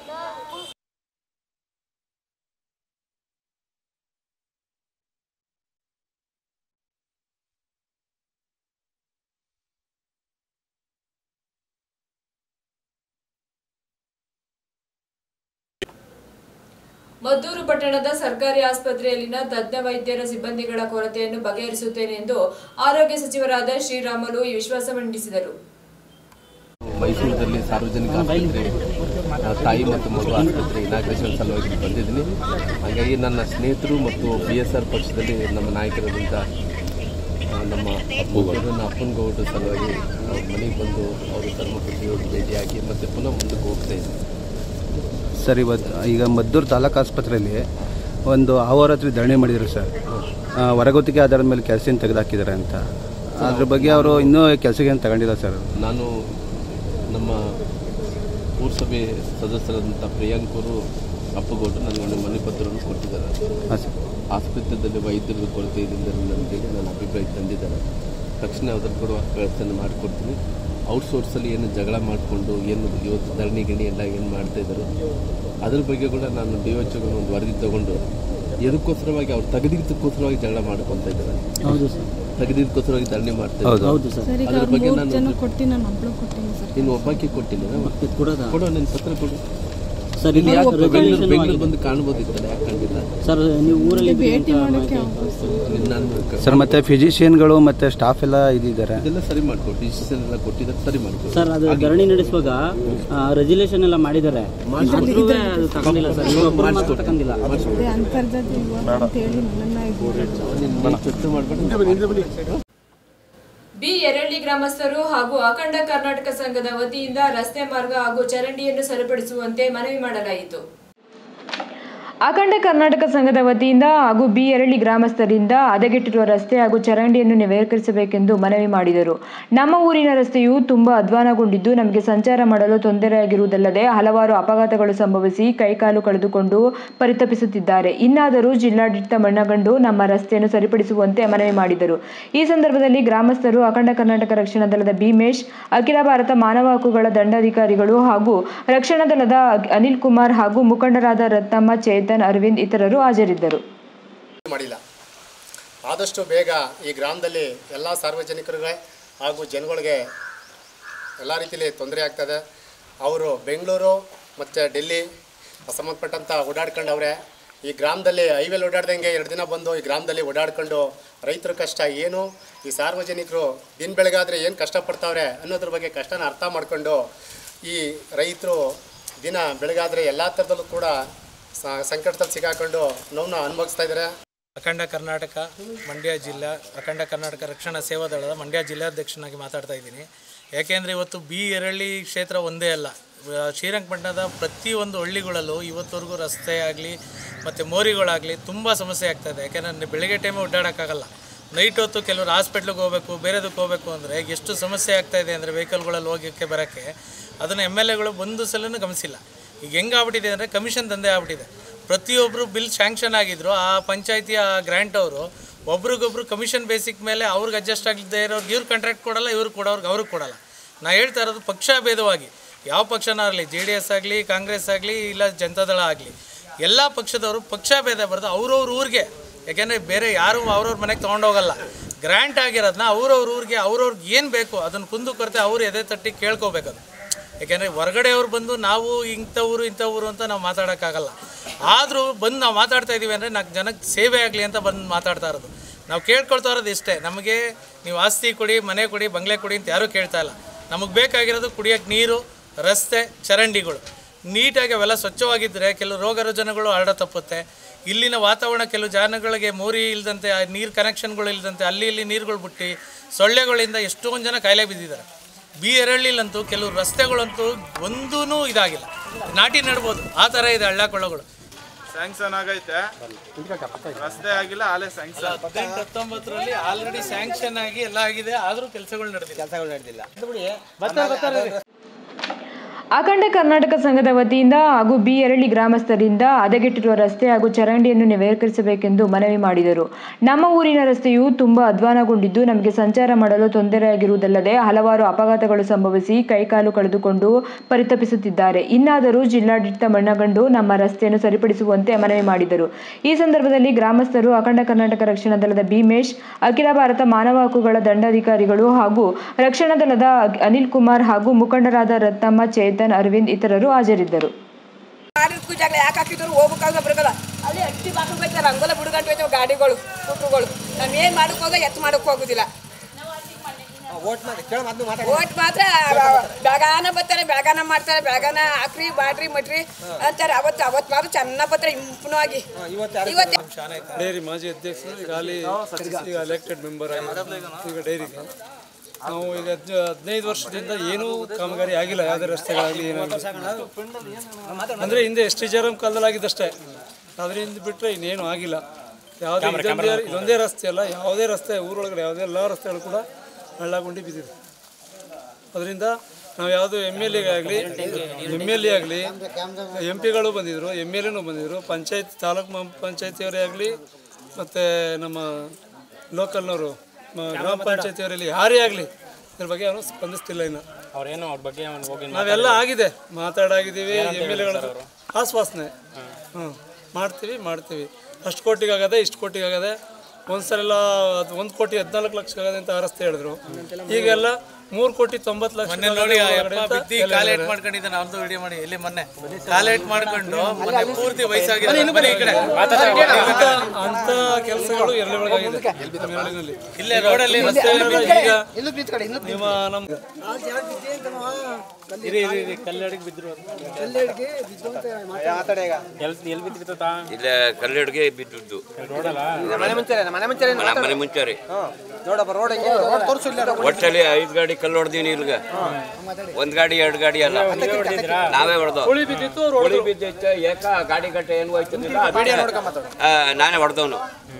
ಮದ್ದೂರು ಪಟ್ಟಣದ ಸರ್ಕಾರಿ ಆಸ್ಪತ್ರೆಯಲ್ಲಿನ ತಜ್ಞ ವೈದ್ಯರ ಸಿಬ್ಬಂದಿಗಳ ಕೊರತೆಯನ್ನು ಬಗೆಹರಿಸುತ್ತೇನೆ ಎಂದು ಆರೋಗ್ಯ ಸಚಿವರಾದ ಶ್ರೀರಾಮುಲು ಈ ವಿಶ್ವಾಸ ಮಂಡಿಸಿದರು ಮೈಸೂರಿನಲ್ಲಿ ಸಾರ್ವಜನಿಕ ಆಸ್ಪತ್ರೆ ಆ, ತಾಯಿ ಮತ್ತು ಮಗು ಆಸ್ಪತ್ರೆ ಇನಾಗ್ರೇಷನ್ ಸಲುವಾಗಿ ಇಲ್ಲಿ ಬಂದಿದ್ದೀನಿ ಹಾಗಾಗಿ ನನ್ನ ಸ್ನೇಹಿತರು ಮತ್ತು ಬಿ ಎಸ್ ಆರ್ ಪಕ್ಷದಲ್ಲಿ ನಮ್ಮ ನಾಯಕರಾದಂಥ ಆ, ನಮ್ಮ ಅಪ್ಪುಗೌಡ ನನ್ನ ಅಪ್ಪನಗೌಡರ ಸಲುವಾಗಿ ಅವ್ರ ಮನೆಗೆ ಬಂದು ಅವರು ಧರ್ಮಪತಿಯವರು ಭೇಟಿಯಾಗಿ ಮತ್ತೆ ಪುನಃ ಮುಂದಕ್ಕೆ ಹೋಗ್ತಾ ಇದ್ದೀನಿ ಸರ್ ಇವತ್ತು ಈಗ ಮದ್ದೂರು ತಾಲೂಕು ಆಸ್ಪತ್ರೆಯಲ್ಲಿ ಒಂದು ಅಹೋರಾತ್ರಿ ಧರಣಿ ಮಾಡಿದ್ರು ಸರ್ ಆ, ಹೊರಗುತ್ತಿಗೆ ಆಧಾರದ ಮೇಲೆ ಕೆಲಸ ತೆಗೆದುಹಾಕಿದ್ದಾರೆ ಅಂತ ಅದ್ರ ಬಗ್ಗೆ ಅವರು ಇನ್ನೂ ಕೆಲಸಕ್ಕೆ ಏನು ತಗೊಂಡಿಲ್ಲ ಸರ್ ನಾನು ನಮ್ಮ ಪೂರಸಭೆ ಸದಸ್ಯರಾದಂಥ ಪ್ರಿಯಾಂಕ್ ಅವರು ಅಪ್ಪಗೌಡರು ನನಗೊಂದು ಮನೆ ಪತ್ರವನ್ನು ಕೊಟ್ಟಿದ್ದಾರೆ ಹಾಂ ಸರ್ ಆಸ್ಪತ್ರೆಯಲ್ಲಿ ವೈದ್ಯರ ಕೊರತೆ ಇದರಿಂದ ಅಂತೇಳಿ ನನ್ನ ಅಭಿಪ್ರಾಯ ತಂದಿದ್ದಾರೆ ತಕ್ಷಣ ಅದನ್ನು ಕೂಡ ವ್ಯವಸ್ಥೆಯನ್ನು ಮಾಡಿಕೊಡ್ತೀನಿ ಔಟ್ಸೋರ್ಸಲ್ಲಿ ಏನು ಜಗಳ ಮಾಡಿಕೊಂಡು ಏನು ಇವತ್ತು ಧರಣಿ ಗಿಣಿ ಎಲ್ಲ ಏನು ಮಾಡ್ತಾ ಇದ್ದಾರೆ ಅದ್ರ ಬಗ್ಗೆ ಕೂಡ ನಾನು ಡಿ ಎಚ್ ಒಂದು ವರದಿ ತಗೊಂಡು ಎದಕ್ಕೋಸ್ಕರವಾಗಿ ಅವ್ರು ತೆಗೆದಿದ್ದಕ್ಕೋಸ್ಕರವಾಗಿ ಜಗಳ ಮಾಡ್ಕೊತಾ ಇದ್ದಾರೆ ಹೌದು ಸರ್ ತೆಗೆದಿದ್ದಕ್ಕೋಸ್ಕರವಾಗಿ ಧರಣಿ ಮಾಡ್ತಾ ಹೌದು. ಇದ್ದಾರೆ ಹೌದು ಸರ್. ಸರ್, ಈಗ ಅದ್ರ ಅವ್ರು ಬಗ್ಗೆ ಮೂರು ನಾನು ಜನ ಕೊಟ್ಟು ನಾನು ಒಬ್ಳು ಕೊಟ್ಟಿನಿ ಸರ್ ನೀನು ಒಬ್ಬಾಕಿ ಕೊಟ್ಟಿಲ್ಲ ಕೊಡೋದಾ? ಕೊಡೋ ನಿನ್ನ ಪತ್ರ ಕೊಡು ಸರ್, ಇಲ್ಲಿ ಇದು ಯಾಕೆ resolution ಬೆಂಗಳೂರು ಬೆಂಗಳೂರು ಆಗಿದೆ. ಬಂದು ಕಾಣ್ಬೋದಿತ್ತಲ್ಲ ಯಾಕೆ ಕಂಡಿಲ್ಲ ಸರ್ ನೀವು ಊರಲ್ಲಿ ಭೇಟಿ ಮಾಡೋಕ್ಕೆ ನಾನು ಸರ್ ಮತ್ತೆ ಫಿಸಿಷಿಯನ್ಗಳು ಮತ್ತೆ ಸ್ಟಾಫ್ ಎಲ್ಲ ಇದಿದ್ದಾರೆ ಇದೆಲ್ಲ ಸರಿ ಮಾಡ್ಕೊ ಡಿಸಿಷನ್ ಎಲ್ಲ ಕೊಟ್ಟಿದ್ದಾರೆ ಸರಿ ಮಾಡ್ಕೊ ಸರ್ ಅದು ಧರಣಿ ನಡೆಸುವಾಗ ರೆಸಲ್ಯೂಷನ್ ಎಲ್ಲ ಮಾಡಿದ್ದಾರೆ ಆದ್ರೂ ಅದು ತಗೊಂಡಿಲ್ಲ ಸರ್ ಇವ್ರು ಒಬ್ರು ಮಾತ್ರ ತಗೊಂಡಿಲ್ಲ ಚರ್ಚೆ ಮಾಡ್ಕೊಂಡು ಬಿ ಎರಳ್ಳಿ ಗ್ರಾಮಸ್ಥರು ಹಾಗೂ ಅಖಂಡ ಕರ್ನಾಟಕ ಸಂಘದ ವತಿಯಿಂದ ರಸ್ತೆ ಮಾರ್ಗ ಹಾಗೂ ಚರಂಡಿಯನ್ನು ಸರಿಪಡಿಸುವಂತೆ ಮನವಿ ಮಾಡಲಾಯಿತು ಅಖಂಡ ಕರ್ನಾಟಕ ಸಂಘದ ವತಿಯಿಂದ ಹಾಗೂ ಬಿ ಎರಳಿ ಗ್ರಾಮಸ್ಥರಿಂದ ಹದಗೆಟ್ಟಿರುವ ರಸ್ತೆ ಹಾಗೂ ಚರಂಡಿಯನ್ನು ನವೀಕರಿಸಬೇಕೆಂದು ಮನವಿ ಮಾಡಿದರು ನಮ್ಮ ಊರಿನ ರಸ್ತೆಯು ತುಂಬಾ ಅಧ್ವಾನಗೊಂಡಿದ್ದು ನಮಗೆ ಸಂಚಾರ ಮಾಡಲು ತೊಂದರೆಯಾಗಿರುವುದಲ್ಲದೆ ಹಲವಾರು ಅಪಘಾತಗಳು ಸಂಭವಿಸಿ ಕೈಕಾಲು ಕಳೆದುಕೊಂಡು ಪರಿತಪಿಸುತ್ತಿದ್ದಾರೆ ಇನ್ನಾದರೂ ಜಿಲ್ಲಾಡಳಿತ ಮಣ್ಣಗಂಡು ನಮ್ಮ ರಸ್ತೆಯನ್ನು ಸರಿಪಡಿಸುವಂತೆ ಮನವಿ ಮಾಡಿದರು ಈ ಸಂದರ್ಭದಲ್ಲಿ ಗ್ರಾಮಸ್ಥರು ಅಖಂಡ ಕರ್ನಾಟಕ ರಕ್ಷಣಾ ದಳದ ಭೀಮೇಶ್ ಅಖಿಲ ಭಾರತ ಮಾನವ ಹಕ್ಕುಗಳ ದಂಡಾಧಿಕಾರಿಗಳು ಹಾಗೂ ರಕ್ಷಣಾ ದಳದ ಅನಿಲ್ ಕುಮಾರ್ ಹಾಗೂ ಮುಖಂಡರಾದ ರತ್ನಮ್ಮ ಚೇತನ್ ಅರವಿಂದ್ ಇತರರು ಹಾಜರಿದ್ದರು ಮಾಡಿಲ್ಲ ಆದಷ್ಟು ಬೇಗ ಈ ಗ್ರಾಮದಲ್ಲಿ ಎಲ್ಲ ಸಾರ್ವಜನಿಕರಿಗೆ ಹಾಗೂ ಜನಗಳಿಗೆ ಎಲ್ಲ ರೀತಿಯಲ್ಲಿ ತೊಂದರೆ ಆಗ್ತದೆ ಅವರು ಬೆಂಗಳೂರು ಮತ್ತು ಡೆಲ್ಲಿ ಸಂಬಂಧಪಟ್ಟಂಥ ಓಡಾಡ್ಕೊಂಡವ್ರೆ ಈ ಗ್ರಾಮದಲ್ಲಿ ಹೈವೇಲಿ ಓಡಾಡ್ದಂಗೆ ಎರಡು ದಿನ ಬಂದು ಈ ಗ್ರಾಮದಲ್ಲಿ ಓಡಾಡ್ಕೊಂಡು ರೈತರ ಕಷ್ಟ ಏನು ಈ ಸಾರ್ವಜನಿಕರು ದಿನ ಬೆಳಗಾದರೆ ಏನು ಕಷ್ಟಪಡ್ತಾವ್ರೆ ಅನ್ನೋದ್ರ ಬಗ್ಗೆ ಕಷ್ಟನ ಅರ್ಥ ಮಾಡಿಕೊಂಡು ಈ ರೈತರು ದಿನ ಬೆಳಗಾದರೆ ಎಲ್ಲ ಥರದಲ್ಲೂ ಕೂಡ ಸ- ಸಂಕಟದಲ್ಲಿ ಸಿಗಾಕೊಂಡು ನೋವನ್ನ ಅನುಭವಿಸ್ತಾ ಇದ್ದಾರೆ ಅಖಂಡ ಕರ್ನಾಟಕ ಮಂಡ್ಯ ಜಿಲ್ಲಾ ಅಖಂಡ ಕರ್ನಾಟಕ ರಕ್ಷಣಾ ಸೇವಾ ದಳದ ಮಂಡ್ಯ ಜಿಲ್ಲಾಧ್ಯಕ್ಷನಾಗಿ ಮಾತಾಡ್ತಾ ಇದ್ದೀನಿ ಯಾಕೆಂದರೆ ಇವತ್ತು ಬಿ ಎರಳ್ಳಿ ಕ್ಷೇತ್ರ ಒಂದೇ ಅಲ್ಲ ಆ, ಶ್ರೀರಂಗಪಟ್ಟಣದ ಪ್ರತಿಯೊಂದು ಹಳ್ಳಿಗಳಲ್ಲೂ ಇವತ್ತವರೆಗೂ ರಸ್ತೆ ಆಗಲಿ ಮತ್ತು ಮೋರಿಗಳಾಗಲಿ ತುಂಬ ಸಮಸ್ಯೆ ಆಗ್ತಾಯಿದೆ ಯಾಕೆಂದರೆ ಬೆಳಗ್ಗೆ ಟೈಮು ಓಡಾಡೋಕ್ಕಾಗಲ್ಲ ನೈಟ್ ಹೊತ್ತು ಕೆಲವರು ಹಾಸ್ಪಿಟ್ಲಿಗೆ ಹೋಗಬೇಕು ಬೇರೆದಕ್ಕೆ ಹೋಗಬೇಕು ಅಂದರೆ ಎಷ್ಟು ಸಮಸ್ಯೆ ಆಗ್ತಾಯಿದೆ ಅಂದರೆ ವೆಹಿಕಲ್ಗಳಲ್ಲಿ ಹೋಗೋಕ್ಕೆ ಬರೋಕ್ಕೆ ಅದನ್ನು ಎಮ್ ಎಲ್ ಎಗಳು ಒಂದು ಸಲನೂ ಗಮನಿಸಿಲ್ಲ ಈಗ ಹೆಂಗೆ ಆಗ್ಬಿಟ್ಟಿದೆ ಅಂದರೆ ಕಮಿಷನ್ ದಂಧೆ ಆಗ್ಬಿಟ್ಟಿದೆ ಪ್ರತಿಯೊಬ್ಬರು ಬಿಲ್ ಸ್ಯಾಂಕ್ಷನ್ ಆಗಿದ್ರು ಆ ಪಂಚಾಯತಿಯ ಗ್ರ್ಯಾಂಟ್ ಅವರು ಒಬ್ರಿಗೊಬ್ರು ಕಮಿಷನ್ ಬೇಸಿಕ್ ಮೇಲೆ ಅವ್ರಿಗೆ ಅಡ್ಜಸ್ಟ್ ಆಗಲಿದ್ದೇ ಇರೋರ್ಗೆ ಇವ್ರು ಕಾಂಟ್ರಾಕ್ಟ್ ಕೊಡಲ್ಲ ಇವ್ರು ಕೊಡೋರ್ಗೆ ಅವ್ರಿಗೆ ಕೊಡಲ್ಲ ನಾ ಹೇಳ್ತಾ ಇರೋದು ಪಕ್ಷ ಭೇದವಾಗಿ ಯಾವ ಪಕ್ಷನಾಗಲಿ ಜೆ ಡಿ ಎಸ್ ಆಗಲಿ ಕಾಂಗ್ರೆಸ್ ಆಗಲಿ ಇಲ್ಲ ಜನತಾದಳ ಆಗಲಿ ಎಲ್ಲ ಪಕ್ಷದವರು ಪಕ್ಷ ಭೇದ ಬರೆದು ಅವ್ರವ್ರ ಊರಿಗೆ ಯಾಕೆಂದರೆ ಬೇರೆ ಯಾರು ಅವ್ರವ್ರ ಮನೆಗೆ ತೊಗೊಂಡೋಗಲ್ಲ ಗ್ರ್ಯಾಂಟ್ ಆಗಿರೋದನ್ನ ಅವ್ರವ್ರ ಊರಿಗೆ ಅವ್ರವ್ರಿಗೆ ಏನು ಬೇಕು ಅದನ್ನು ಕುಂದು ಕೊರತೆ ಅವ್ರು ಎದೆ ತಟ್ಟಿ ಕೇಳ್ಕೋಬೇಕದು ಯಾಕೆಂದರೆ ಹೊರಗಡೆಯವ್ರು ಬಂದು ನಾವು ಇಂಥ ಊರು ಇಂಥ ಊರು ಅಂತ ನಾವು ಮಾತಾಡೋಕ್ಕಾಗಲ್ಲ ಆದರೂ ಬಂದು ನಾವು ಮಾತಾಡ್ತಾ ಇದ್ದೀವಿ ಅಂದರೆ ನಾಲ್ಕು ಜನಕ್ಕೆ ಸೇವೆ ಆಗಲಿ ಅಂತ ಬಂದು ಮಾತಾಡ್ತಾ ಇರೋದು ನಾವು ಕೇಳ್ಕೊಳ್ತಾ ಇರೋದು ಇಷ್ಟೇ ನಮಗೆ ನೀವು ಆಸ್ತಿ ಕೊಡಿ ಮನೆ ಕೊಡಿ ಬಂಗ್ಲೆ ಕೊಡಿ ಅಂತ ಯಾರೂ ಕೇಳ್ತಾ ಇಲ್ಲ ನಮಗೆ ಬೇಕಾಗಿರೋದು ಕುಡಿಯೋಕ್ಕೆ ನೀರು ರಸ್ತೆ ಚರಂಡಿಗಳು ನೀಟಾಗಿ ಅವೆಲ್ಲ ಸ್ವಚ್ಛವಾಗಿದ್ದರೆ ಕೆಲವು ರೋಗ ರುಜಿನಗಳು ಹರಡ ತಪ್ಪುತ್ತೆ ಇಲ್ಲಿನ ವಾತಾವರಣ ಕೆಲವು ಜನಗಳಿಗೆ ಮೋರಿ ಇಲ್ಲದಂತೆ ನೀರು ಕನೆಕ್ಷನ್ಗಳು ಇಲ್ಲದಂತೆ ಅಲ್ಲಿ ಇಲ್ಲಿ ನೀರುಗಳು ಬಿಟ್ಟು ಸೊಳ್ಳೆಗಳಿಂದ ಎಷ್ಟೊಂದು ಜನ ಕಾಯಿಲೆ ಬಿದ್ದಿದ್ದಾರೆ ಬಿ ಎರಳ್ಳಿಲಂತೂ ಕೆಲವು ರಸ್ತೆಗಳಂತೂ ಒಂದೂ ಇದಾಗಿಲ್ಲ ನಾಟಿ ನೆಡ್ಬೋದು ಆ ಥರ ಇದೆ ಹಳ್ಳ ಕೊಳ್ಳಗಳು ಸ್ಯಾಂಕ್ಷನ್ ಆಗೈತೆ ರಸ್ತೆ ಆಗಿಲ್ಲ ಆಲೆ ಸ್ಯಾಂಕ್ಷನ್ ಹದಿನೆಂಟು ಹತ್ತೊಂಬತ್ತರಲ್ಲಿ ಆಲ್ರೆಡಿ ಸ್ಯಾಂಕ್ಷನ್ ಆಗಿ ಎಲ್ಲ ಆಗಿದೆ ಆದರೂ ಕೆಲಸಗಳು ನಡೆದಿಲ್ಲ ಕೆಲಸಗಳು ನಡೆದಿಲ್ಲ ಅಖಂಡ ಕರ್ನಾಟಕ ಸಂಘದ ವತಿಯಿಂದ ಹಾಗೂ ಬಿ ಎರಳಿ ಗ್ರಾಮಸ್ಥರಿಂದ ಹದಗೆಟ್ಟಿರುವ ರಸ್ತೆ ಹಾಗೂ ಚರಂಡಿಯನ್ನು ನವೀಕರಿಸಬೇಕೆಂದು ಮನವಿ ಮಾಡಿದರು ನಮ್ಮ ಊರಿನ ರಸ್ತೆಯು ತುಂಬಾ ಅಧ್ವಾನಗೊಂಡಿದ್ದು ನಮಗೆ ಸಂಚಾರ ಮಾಡಲು ತೊಂದರೆಯಾಗಿರುವುದಲ್ಲದೆ ಹಲವಾರು ಅಪಘಾತಗಳು ಸಂಭವಿಸಿ ಕೈಕಾಲು ಕಳೆದುಕೊಂಡು ಪರಿತಪಿಸುತ್ತಿದ್ದಾರೆ ಇನ್ನಾದರೂ ಜಿಲ್ಲಾಡಳಿತ ಮಣ್ಣಗಂಡು ನಮ್ಮ ರಸ್ತೆಯನ್ನು ಸರಿಪಡಿಸುವಂತೆ ಮನವಿ ಮಾಡಿದರು ಈ ಸಂದರ್ಭದಲ್ಲಿ ಗ್ರಾಮಸ್ಥರು ಅಖಂಡ ಕರ್ನಾಟಕ ರಕ್ಷಣಾ ದಳದ ಭೀಮೇಶ್ ಅಖಿಲ ಭಾರತ ಮಾನವ ಹಕ್ಕುಗಳ ದಂಡಾಧಿಕಾರಿಗಳು ಹಾಗೂ ರಕ್ಷಣಾ ದಳದ ಅನಿಲ್ ಕುಮಾರ್ ಹಾಗೂ ಮುಖಂಡರಾದ ರತ್ನಮ್ಮ ಚೇತನ್ ಅರವಿಂದ್ ಇತರರು ಹಾಜರಿದ್ದರು ಮಾಡಿದ ಜಾಗ ಯಾಕೆ ಹಾಕಿದ್ರು ಹೋಗ್ಬೇಕಾದ್ರೆ ಬರಕಲ್ಲ ಅಲ್ಲಿ ಅಟ್ಟಿ ಬಾಕಲ್ ಬೈತಾರೆ ರಂಗೋಲ ಬಿಡ್ಗಂಟು ಹೋಯ್ತಾವ ಗಾಡಿಗಳು ಸ್ಕೂಟ್ರುಗಳು ನಾವು ಏನು ಮಾಡಕ್ ಹೋಗ ಎತ್ತು ಮಾಡಕ್ ಹೋಗುದಿಲ್ಲ ಓಟ್ ಮಾತ್ರ ಬೆಳಗಾನ ಬರ್ತಾರೆ ಬೆಳಗಾನ ಮಾಡ್ತಾರೆ ಬೆಳಗಾನ ಹಾಕ್ರಿ ಬಾಡ್ರಿ ಮಟ್ರಿ ಅಂತಾರೆ ಅವತ್ತು ಅವತ್ತು ಮಾತ್ರ ಚೆನ್ನಾಗ್ ಬರ್ತಾರೆ ಇಂಪುನವಾಗಿ ಇವತ್ತು ಡೈರಿ ಮಾಜಿ ಅಧ್ಯಕ್ಷರು ಈಗ ಅಲ್ಲಿ ಈಗ ಎಲೆಕ್ಟೆಡ್ ಮೆಂಬರ್ ಈಗ ಡೈರಿಗೆ ನಾವು ಈಗ ಹದ್- ಹದಿನೈದು ವರ್ಷದಿಂದ ಏನೂ ಕಾಮಗಾರಿ ಆಗಿಲ್ಲ ಯಾವುದೇ ರಸ್ತೆಗಳಾಗಲಿ ಏನಾಗಲಿ ಅಂದರೆ ಹಿಂದೆ ಎಸ್ ಟಿ ಜಯರಾಮ್ ಕಾಲದಲ್ಲಿ ಆಗಿದ್ದಷ್ಟೇ ಅದರಿಂದ ಬಿಟ್ಟರೆ ಇನ್ನೇನು ಆಗಿಲ್ಲ ಯಾವುದೇ ಇದೊಂದೇ ಇದೊಂದೇ ರಸ್ತೆ ಅಲ್ಲ ಯಾವುದೇ ರಸ್ತೆ ಊರೊಳಗಡೆ ಯಾವುದೇ ಎಲ್ಲ ರಸ್ತೆಗಳು ಕೂಡ ಹಳ್ಳಗುಂಡಿ ಬಿದ್ದಿದೆ ಅದರಿಂದ ನಾವು ಯಾವುದು ಎಮ್ ಎಲ್ ಎ ಆಗಲಿ ಎಮ್ ಎಲ್ ಎ ಆಗಲಿ ಎಂ ಪಿಗಳು ಬಂದಿದ್ದರು ಎಮ್ ಎಲ್ ಎನೂ ಬಂದಿದ್ದರು ಪಂಚಾಯತ್ ತಾಲೂಕು ಮ- ಪಂಚಾಯತಿಯವರೇ ಆಗಲಿ ಮತ್ತು ನಮ್ಮ ಲೋಕಲ್ನವರು ಮ- ಗ್ರಾಮ ಪಂಚಾಯತಿಯವರಲ್ಲಿ ಯಾರೇ ಆಗಲಿ ಇದ್ರ ಬಗ್ಗೆ ಅವರು ಸ್ಪಂದಿಸ್ತಿಲ್ಲ ಇನ್ನು ಅವ್ರೇನು ಅವ್ರ ಬಗ್ಗೆ ಹೋಗಿ ನಾವೆಲ್ಲ ಆಗಿದೆ ಮಾತಾಡಾಗಿದ್ದೀವಿ ಎಮ್ ಎಲ್ ಎಗಳ ಆಶ್ವಾಸನೆ ಹ್ಞೂ ಮಾಡ್ತೀವಿ ಮಾಡ್ತೀವಿ ಅಷ್ಟು ಕೋಟಿಗಾಗದೆ ಇಷ್ಟು ಕೋಟಿಗಾಗದೆ ಒಂದು ಸಲ ಅದು ಒಂದು ಕೋಟಿ ಹದಿನಾಲ್ಕು ಲಕ್ಷ ಆಗದೆ ಅಂತ ಆ ರಸ್ತೆ ಹೇಳಿದ್ರು ಈಗೆಲ್ಲ ಮೂರು ಕೋಟಿ ತೊಂಬತ್ತು ಲಕ್ಷ ಮೊನ್ನೆ ನೋಡಿ ಆ ಯಪ್ಪ ಬಿದ್ದಿ ಕಾಲೇಟ್ ಮಾಡ್ಕೊಂಡಿದ್ದ ನಾವ್ದು ವಿಡಿಯೋ ಮಾಡಿ ಎಲ್ಲಿ ಮೊನ್ನೆ ಕಾಲೇಟ್ ಮಾಡ್ಕೊಂಡು ಮೊನ್ನೆ ಪೂರ್ತಿ ವಯಸ್ಸಾಗಿದೆ ಬನ್ನಿ ಈ ಕಡೆ ಅಂತ ಅಂತ ಕೆಲಸಗಳು ಎರಡು ಬೆಳಗಾಗಿದೆ ಎರಡಿನಲ್ಲಿ ಇಲ್ಲೇ ರೋಡಲ್ಲಿ ರಸ್ತೆ ಈಗ ನಿಮ್ಮ ನಮ್ಮ ಇರಿ ಇರಿ ಇರಿ ಕಲ್ಲಡಿಗೆ ಬಿದ್ರು ಕಲ್ಲಡಿಗೆ ಬಿದ್ದು ಅಂತ ಎಲ್ಲಿ ಎಲ್ಲಿ ಬಿದ್ದಿತ್ತು ತಾ ಇಲ್ಲೇ ಕಲ್ಲಡಿಗೆ ಬಿದ್ದದ್ದು ರೋಡಲ್ಲ ಮನೆ ಮುಂಚೆನೆ ಮನೆ ಮುಂಚೆನೆ ಮನೆ ಮನೆ ಮುಂಚೆ ರೀ ನೋಡಪ್ಪ ರೋಡ್ ಹೆಂಗೆ ರೋಡ್ ತೋರಿಸು ಇಲ್ಲ ಒಟ್ಟಲ್ಲಿ ಐದು ಗಾಡಿ ಕಲ್ಲು ಹೊಡೆದೀನಿ ಇಲ್ಗ ಒಂದ್ ಗಾಡಿ ಎರಡು ಗಾಡಿ ಅಲ್ಲ ನಾವೇ ಹೊಡೆದು ಹುಳಿ ಬಿದ್ದಿತ್ತು ಹುಳಿ ಬಿದ್ದಿತ್ತು ಏಕ ಗಾಡಿ ಗಟ್ಟೆ ಏನು ಹೋಯ್ತಿರ್ಲಿಲ್ಲ ಅದಕ್ಕೆ, ಆ, ನಾನೇ ಹೊಡೆದವನು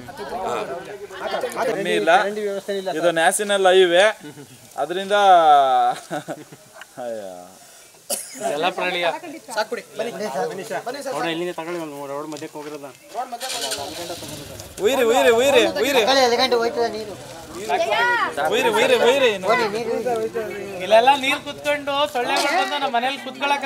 ಕಮ್ಮಿ ಇಲ್ಲ ಇದು ನ್ಯಾಷನಲ್ ಹೈವೇ ಅದರಿಂದ ಎಲ್ಲ ಪ್ರಳಯ ಸಾಕ್ಬಿಡಿ ಬನ್ನಿ ರೋಡ್ ಎಲ್ಲಿಂದ ತಗೊಳ್ಳಿ ಒಂದು ರೋಡ್ ಮಧ್ಯಕ್ಕೆ ಹೋಗಿರೋದ ಉಯ್ರಿ ಉಯ್ರಿ ಉಯ್ರಿ ಉಯ್ರಿ ಉಯ್ರಿ ಉಯ್ರಿ ಉಯ್ರಿ ಇಲ್ಲೆಲ್ಲ ನೀರ್ ಕುತ್ಕೊಂಡು ಸೊಳ್ಳೆ ಬಂದು ನಮ್ಮ ಮನೇಲಿ ಕುತ್ಕೊಳಕ್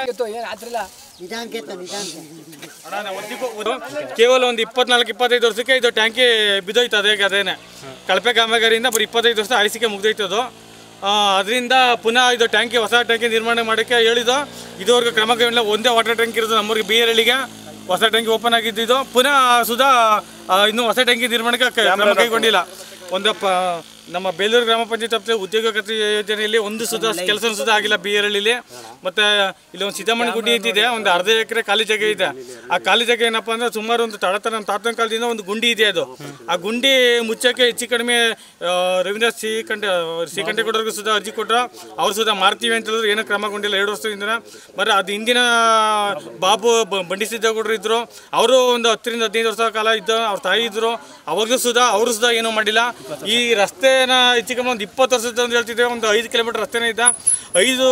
ಕೇವಲ ಒಂದು ಇಪ್ಪತ್ನಾಲ್ಕು ಇಪ್ಪತ್ತೈದು ವರ್ಷಕ್ಕೆ ಇದು ಟ್ಯಾಂಕಿ ಬಿದ್ದೋಯ್ತು ಅದೇ ಅದೇನೆ ಕಳಪೆ ಕಾಮಗಾರಿಯಿಂದ ಬರೀ ಇಪ್ಪತ್ತೈದು ವರ್ಷ ಆಯ್ಸಿಕೆ ಮುಗ್ದೈತದು ಅದರಿಂದ ಪುನಃ ಇದು ಟ್ಯಾಂಕಿ ಹೊಸ ಟ್ಯಾಂಕಿ ನಿರ್ಮಾಣ ಮಾಡೋಕ್ಕೆ ಹೇಳಿದ್ದು ಇದುವರೆಗೂ ಕ್ರಮ ಕೈಗೊಂಡಿಲ್ಲ ಒಂದೇ ವಾಟರ್ ಟ್ಯಾಂಕ್ ಇರೋದು ನಮ್ಮೂರಿಗೆ ಬಿ ಎಲ್ಲಿಗೆ ಹೊಸ ಟ್ಯಾಂಕಿ ಓಪನ್ ಆಗಿದ್ದು ಪುನಃ ಸುಧಾ ಆ, ಇನ್ನೂ ಹೊಸ ಟ್ಯಾಂಕಿ ನಿರ್ಮಾಣಕ್ಕೆ ಕ- ಕ್ರಮ ಕೈಗೊಂಡಿಲ್ಲ ಒಂದು ಪ ನಮ್ಮ ಬೇಲೂರು ಗ್ರಾಮ ಪಂಚಾಯತ್ ವ್ಯಾಪ್ತಿಯ ಉದ್ಯೋಗ ಖಾತ್ರಿ ಯೋಜನೆಯಲ್ಲಿ ಒಂದು ಸುಧಾ ಕೆಲಸ ಸುಧಾ ಆಗಿಲ್ಲ ಬಿ ಎರಳ್ಳಿಲಿ ಮತ್ತೆ ಇಲ್ಲಿ ಒಂದು ಸಿದ್ದಮ್ಮನ ಗುಡ್ಡಿ ಅಂತಿದೆ ಒಂದು ಅರ್ಧ ಎಕರೆ ಖಾಲಿ ಜಾಗ ಇದೆ ಆ ಖಾಲಿ ಜಾಗ ಏನಪ್ಪಾ ಅಂದ್ರೆ ಸುಮಾರು ಒಂದು ತಡತರ ನಮ್ಮ ತಾತನ ಕಾಲದಿಂದ ಒಂದು ಗುಂಡಿ ಇದೆ ಅದು ಆ ಗುಂಡಿ ಮುಚ್ಚಕ್ಕೆ ಹೆಚ್ಚು ಕಡಿಮೆ ಆ, ರವೀಂದ್ರ ಶ್ರೀಕಂಠ ಶ್ರೀಕಂಠೇಗೌಡರಿಗೂ ಸುಧಾ ಅರ್ಜಿ ಕೊಟ್ಟರು ಅವ್ರು ಸುಧಾ ಮಾಡ್ತೀವಿ ಅಂತ ಹೇಳಿದ್ರು ಏನೂ ಕ್ರಮಗೊಂಡಿಲ್ಲ ಎರಡು ವರ್ಷದಿಂದ ಬರೀ ಅದು ಹಿಂದಿನ ಬಾಬು ಬ- ಬಂಡಿ ಸಿದ್ದೇಗೌಡರು ಇದ್ರು ಅವರು ಒಂದು ಹತ್ತರಿಂದ ಹದಿನೈದು ವರ್ಷ ಕಾಲ ಇದ್ದ ಅವ್ರ ತಾಯಿ ಇದ್ರು ಅವಾಗಲೂ ಸುಧಾ ಅವರು ಸುಧಾ ಏನೂ ಮಾಡಿಲ್ಲ ಈ ರಸ್ತೆನ ಹೆಚ್ಚು ಕಮ್ಮಿ ಒಂದು ಇಪ್ಪತ್ತು ವರ್ಷದ ಅಂತ ಹೇಳ್ತಿದ್ದೇವೆ ಒಂದು ಐದು ಕಿಲೋಮೀಟರ್ ರಸ್ತೆನೇ ಇದ್ದ ಐದು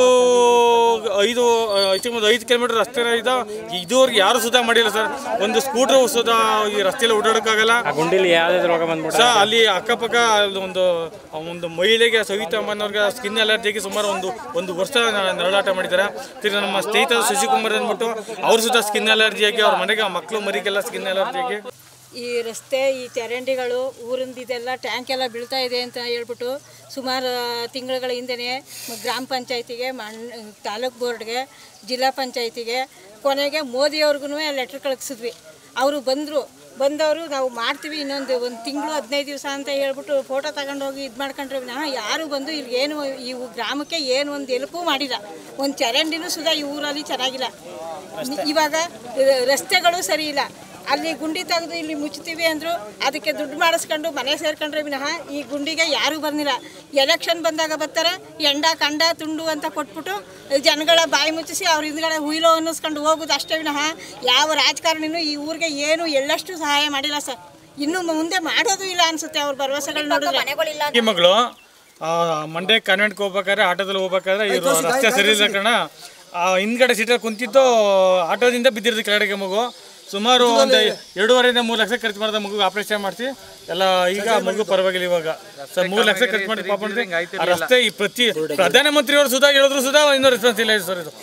ಐದು ಆ, ಹೆಚ್ಚು ಕಮ್ಮಿ ಒಂದು ಐದು ಕಿಲೋಮೀಟರ್ ರಸ್ತೆನೇ ಇದ್ದ ಇದುವರೆಗೆ ಯಾರು ಸುಧಾ ಮಾಡಿಲ್ಲ ಸರ್ ಒಂದು ಸ್ಕೂಟ್ರು ಸುಧಾ ಈ ರಸ್ತೆಯಲ್ಲಿ ಓಡಾಡೋಕ್ಕಾಗಲ್ಲ ಗುಂಡಿಲಿ ಯಾವ್ದಾದ್ರು ರೋಗ ಬಂದ್ಬಿಟ್ರೆ ಸರ್ ಅಲ್ಲಿ ಅಕ್ಕಪಕ್ಕ ಅಲ್ಲಿ ಒಂದು ಒಂದು ಮಹಿಳೆಗೆ ಸವಿತಾ ಅಮ್ಮನವ್ರಿಗೆ ಸ್ಕಿನ್ ಅಲರ್ಜಿಗೆ ಸುಮಾರು ಒಂದು ಒಂದು ವರ್ಷ ನ- ನರಳಾಟ ಮಾಡಿದ್ದಾರೆ ತಿರ್ಗಿ ನಮ್ಮ ಸ್ನೇಹಿತ ಶಶಿಕುಮಾರ್ ಅಂದ್ಬಿಟ್ಟು ಅವ್ರು ಸುತ್ತ ಸ್ಕಿನ್ ಅಲರ್ಜಿಯಾಗಿ ಅವ್ರ ಮನೆಗೆ ಮಕ್ಕಳು ಮರಿಗೆಲ್ಲ ಸ್ಕಿನ್ ಅಲರ್ಜಿಯಾಗಿ ಈ ರಸ್ತೆ ಈ ಚರಂಡಿಗಳು ಊರಿಂದ ಇದೆಲ್ಲ ಟ್ಯಾಂಕ್ ಎಲ್ಲ ಬೀಳ್ತಾ ಇದೆ ಅಂತ ಹೇಳ್ಬಿಟ್ಟು ಸುಮಾರು ತಿಂಗಳುಗಳ ಹಿಂದೆಯೇ ಗ್ರಾಮ ಪಂಚಾಯತಿಗೆ ಮಣ್ ತಾಲೂಕು ಬೋರ್ಡ್ಗೆ ಜಿಲ್ಲಾ ಪಂಚಾಯತಿಗೆ ಕೊನೆಗೆ ಮೋದಿಯವ್ರಿಗೂ ಲೆಟ್ರ್ ಕಳಿಸಿದ್ವಿ ಅವರು ಬಂದರು ಬಂದವರು ನಾವು ಮಾಡ್ತೀವಿ ಇನ್ನೊಂದು ಒಂದು ತಿಂಗಳು ಹದಿನೈದು ದಿವಸ ಅಂತ ಹೇಳ್ಬಿಟ್ಟು ಫೋಟೋ ತಗೊಂಡೋಗಿ ಇದು ಮಾಡ್ಕೊಂಡ್ರೆ ವಿನಃ ಯಾರು ಬಂದು ಇಲ್ಲಿ ಏನು ಈ ಊ- ಗ್ರಾಮಕ್ಕೆ ಏನು ಒಂದು ಎಲ್ಪು ಮಾಡಿಲ್ಲ ಒಂದು ಚರಂಡಿನೂ ಸುಧಾ ಈ ಊರಲ್ಲಿ ಚೆನ್ನಾಗಿಲ್ಲ ಇವಾಗ ರ- ರಸ್ತೆಗಳು ಸರಿ ಇಲ್ಲ ಅಲ್ಲಿ ಗುಂಡಿ ತೆಗೆದು ಇಲ್ಲಿ ಮುಚ್ತೀವಿ ಅಂದರು ಅದಕ್ಕೆ ದುಡ್ಡು ಮಾಡಿಸ್ಕೊಂಡು ಮನೆ ಸೇರ್ಕೊಂಡ್ರೆ ವಿನಃ ಈ ಗುಂಡಿಗೆ ಯಾರೂ ಬಂದಿಲ್ಲ ಎಲೆಕ್ಷನ್ ಬಂದಾಗ ಬರ್ತಾರೆ ಎಂಡ ಕಂಡ ತುಂಡು ಅಂತ ಕೊಟ್ಬಿಟ್ಟು ಜನಗಳ ಬಾಯಿ ಮುಚ್ಚಿಸಿ ಅವ್ರ ಹಿಂದ್ಗಡೆ ಹುಯಿಲೋ ಅನ್ನಿಸ್ಕೊಂಡು ಹೋಗೋದು ಅಷ್ಟೇ ವಿನಃ ಯಾವ ರಾಜಕಾರಣಿನೂ ಈ ಊರಿಗೆ ಏನು ಎಳ್ಳಷ್ಟು ಸಹಾಯ ಮಾಡಿಲ್ಲ ಸರ್ ಇನ್ನು ಮುಂದೆ ಮಾಡೋದು ಇಲ್ಲ ಅನ್ಸುತ್ತೆ ಅವ್ರ ಭರವಸೆಗಳು ನೋಡಿದ್ರೆ ಈ ಮಗಳು ಆ, ಮಂಡ್ಯ ಕಾನ್ವೆಂಟ್ಗೆ ಹೋಗ್ಬೇಕಾದ್ರೆ ಆಟೋದಲ್ಲಿ ಹೋಗ್ಬೇಕಾದ್ರೆ ಇವರು ರಸ್ತೆ ಸರಿ ಇಲ್ಲ ಕಾರಣ ಆ ಹಿಂದ್ಗಡೆ ಸೀಟಲ್ಲಿ ಕುಂತಿದ್ದು ಆಟೋದಿಂದ ಬಿದ್ದಿರೋದು ಕೆಳಗಡೆ ಮಗು ಸುಮಾರು ಒಂದು ಎರಡೂವರೆಯಿಂದ ಮೂರು ಲಕ್ಷ ಖರ್ಚು ಮಾಡಿದ ಮಗು ಆಪರೇಷನ್ ಮಾಡಿಸಿ ಎಲ್ಲ ಈಗ ಮಗು ಪರವಾಗಿಲ್ಲ ಇವಾಗ ಸರ್ ಮೂರು ಲಕ್ಷ ಖರ್ಚು ಮಾಡಿ ಪಾಪ ಅಂದ್ರೆ ಆ ರಸ್ತೆ ಈ ಪ್ರತಿ ಪ್ರಧಾನಮಂತ್ರಿ ಅವರು ಸುಧಾ ಹೇಳಿದ್ರು ಸುಧಾ ಇನ್ನೂ ರೆಸ್ಪಾನ್ಸ್ ಇಲ್ಲ ಸರ್ ಇದು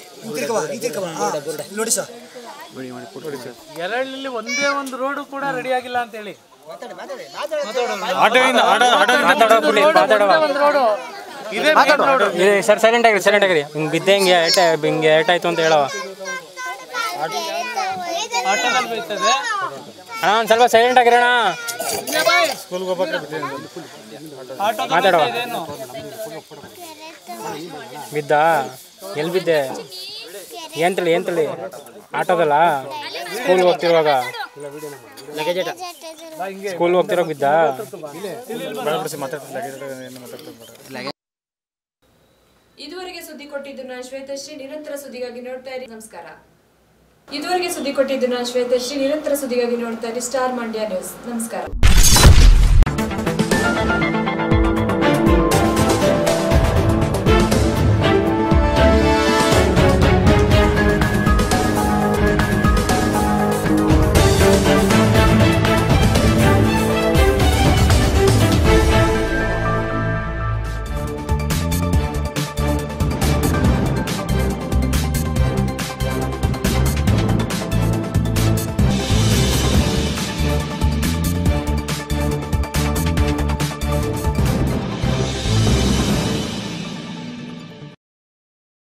ನೋಡಿ ಸರ್ ಎರಡಲ್ಲಿ ಒಂದೇ ಒಂದು ರೋಡು ಕೂಡ ರೆಡಿ ಆಗಿಲ್ಲ ಅಂತ ಹೇಳಿ ಆಟೋಯಿಂದ ಆಟೋ ಆಟೋದಿಂದ ಸರ್ ಸೈಲೆಂಟ್ ಆಗಿರಿ ಸೈಲೆಂಟ್ ಆಗಿರಿ ಹಿಂಗೆ ಬಿದ್ದೆ ಹಿಂಗೆ ಏಟ ಹಿಂಗೆ ಏಟಾಯ್ತು ಅಂತ ಹೇಳವ ಅಣ್ಣ ಒಂದು ಸ್ವಲ್ಪ ಸೈಲೆಂಟ್ ಆಗಿರೋಣ ಸ್ಕೂಲ್ಗೆ ಹೋಗ್ಬೇಕಾದ್ರೆ ಮಾತಾಡುವ ಬಿದ್ದ ಎಲ್ಲಿ ಬಿದ್ದೆ ಏನ್ ತಿಳಿ ಏನ್ ತಿಳಿ ಆಟೋದಲ್ಲ ಸ್ಕೂಲ್ಗೆ ಹೋಗ್ತಿರುವಾಗ ಸ್ಕೂಲ್ಗೆ ಹೋಗ್ತಿರೋ ಬಿದ್ದ ಇದುವರೆಗೆ ಸುದ್ದಿ ಕೊಟ್ಟಿದ್ದು ನಾನು ಶ್ವೇತಶ್ರೀ ನಿರಂತರ ಸುದ್ದಿಗಾಗಿ ನೋಡ್ತಾ ಇರಿ ನಮಸ್ಕಾರ ಇದುವರೆಗೆ ಸುದ್ದಿ ಕೊಟ್ಟಿದ್ದು ನಾನು ಶ್ವೇತಶ್ರೀ ನಿರಂತರ ಸುದ್ದಿಗಾಗಿ ನೋಡ್ತಾ ಇರಿ ಸ್ಟಾರ್ ಮಂಡ್ಯ ನ್ಯೂಸ್ ನಮಸ್ಕಾರ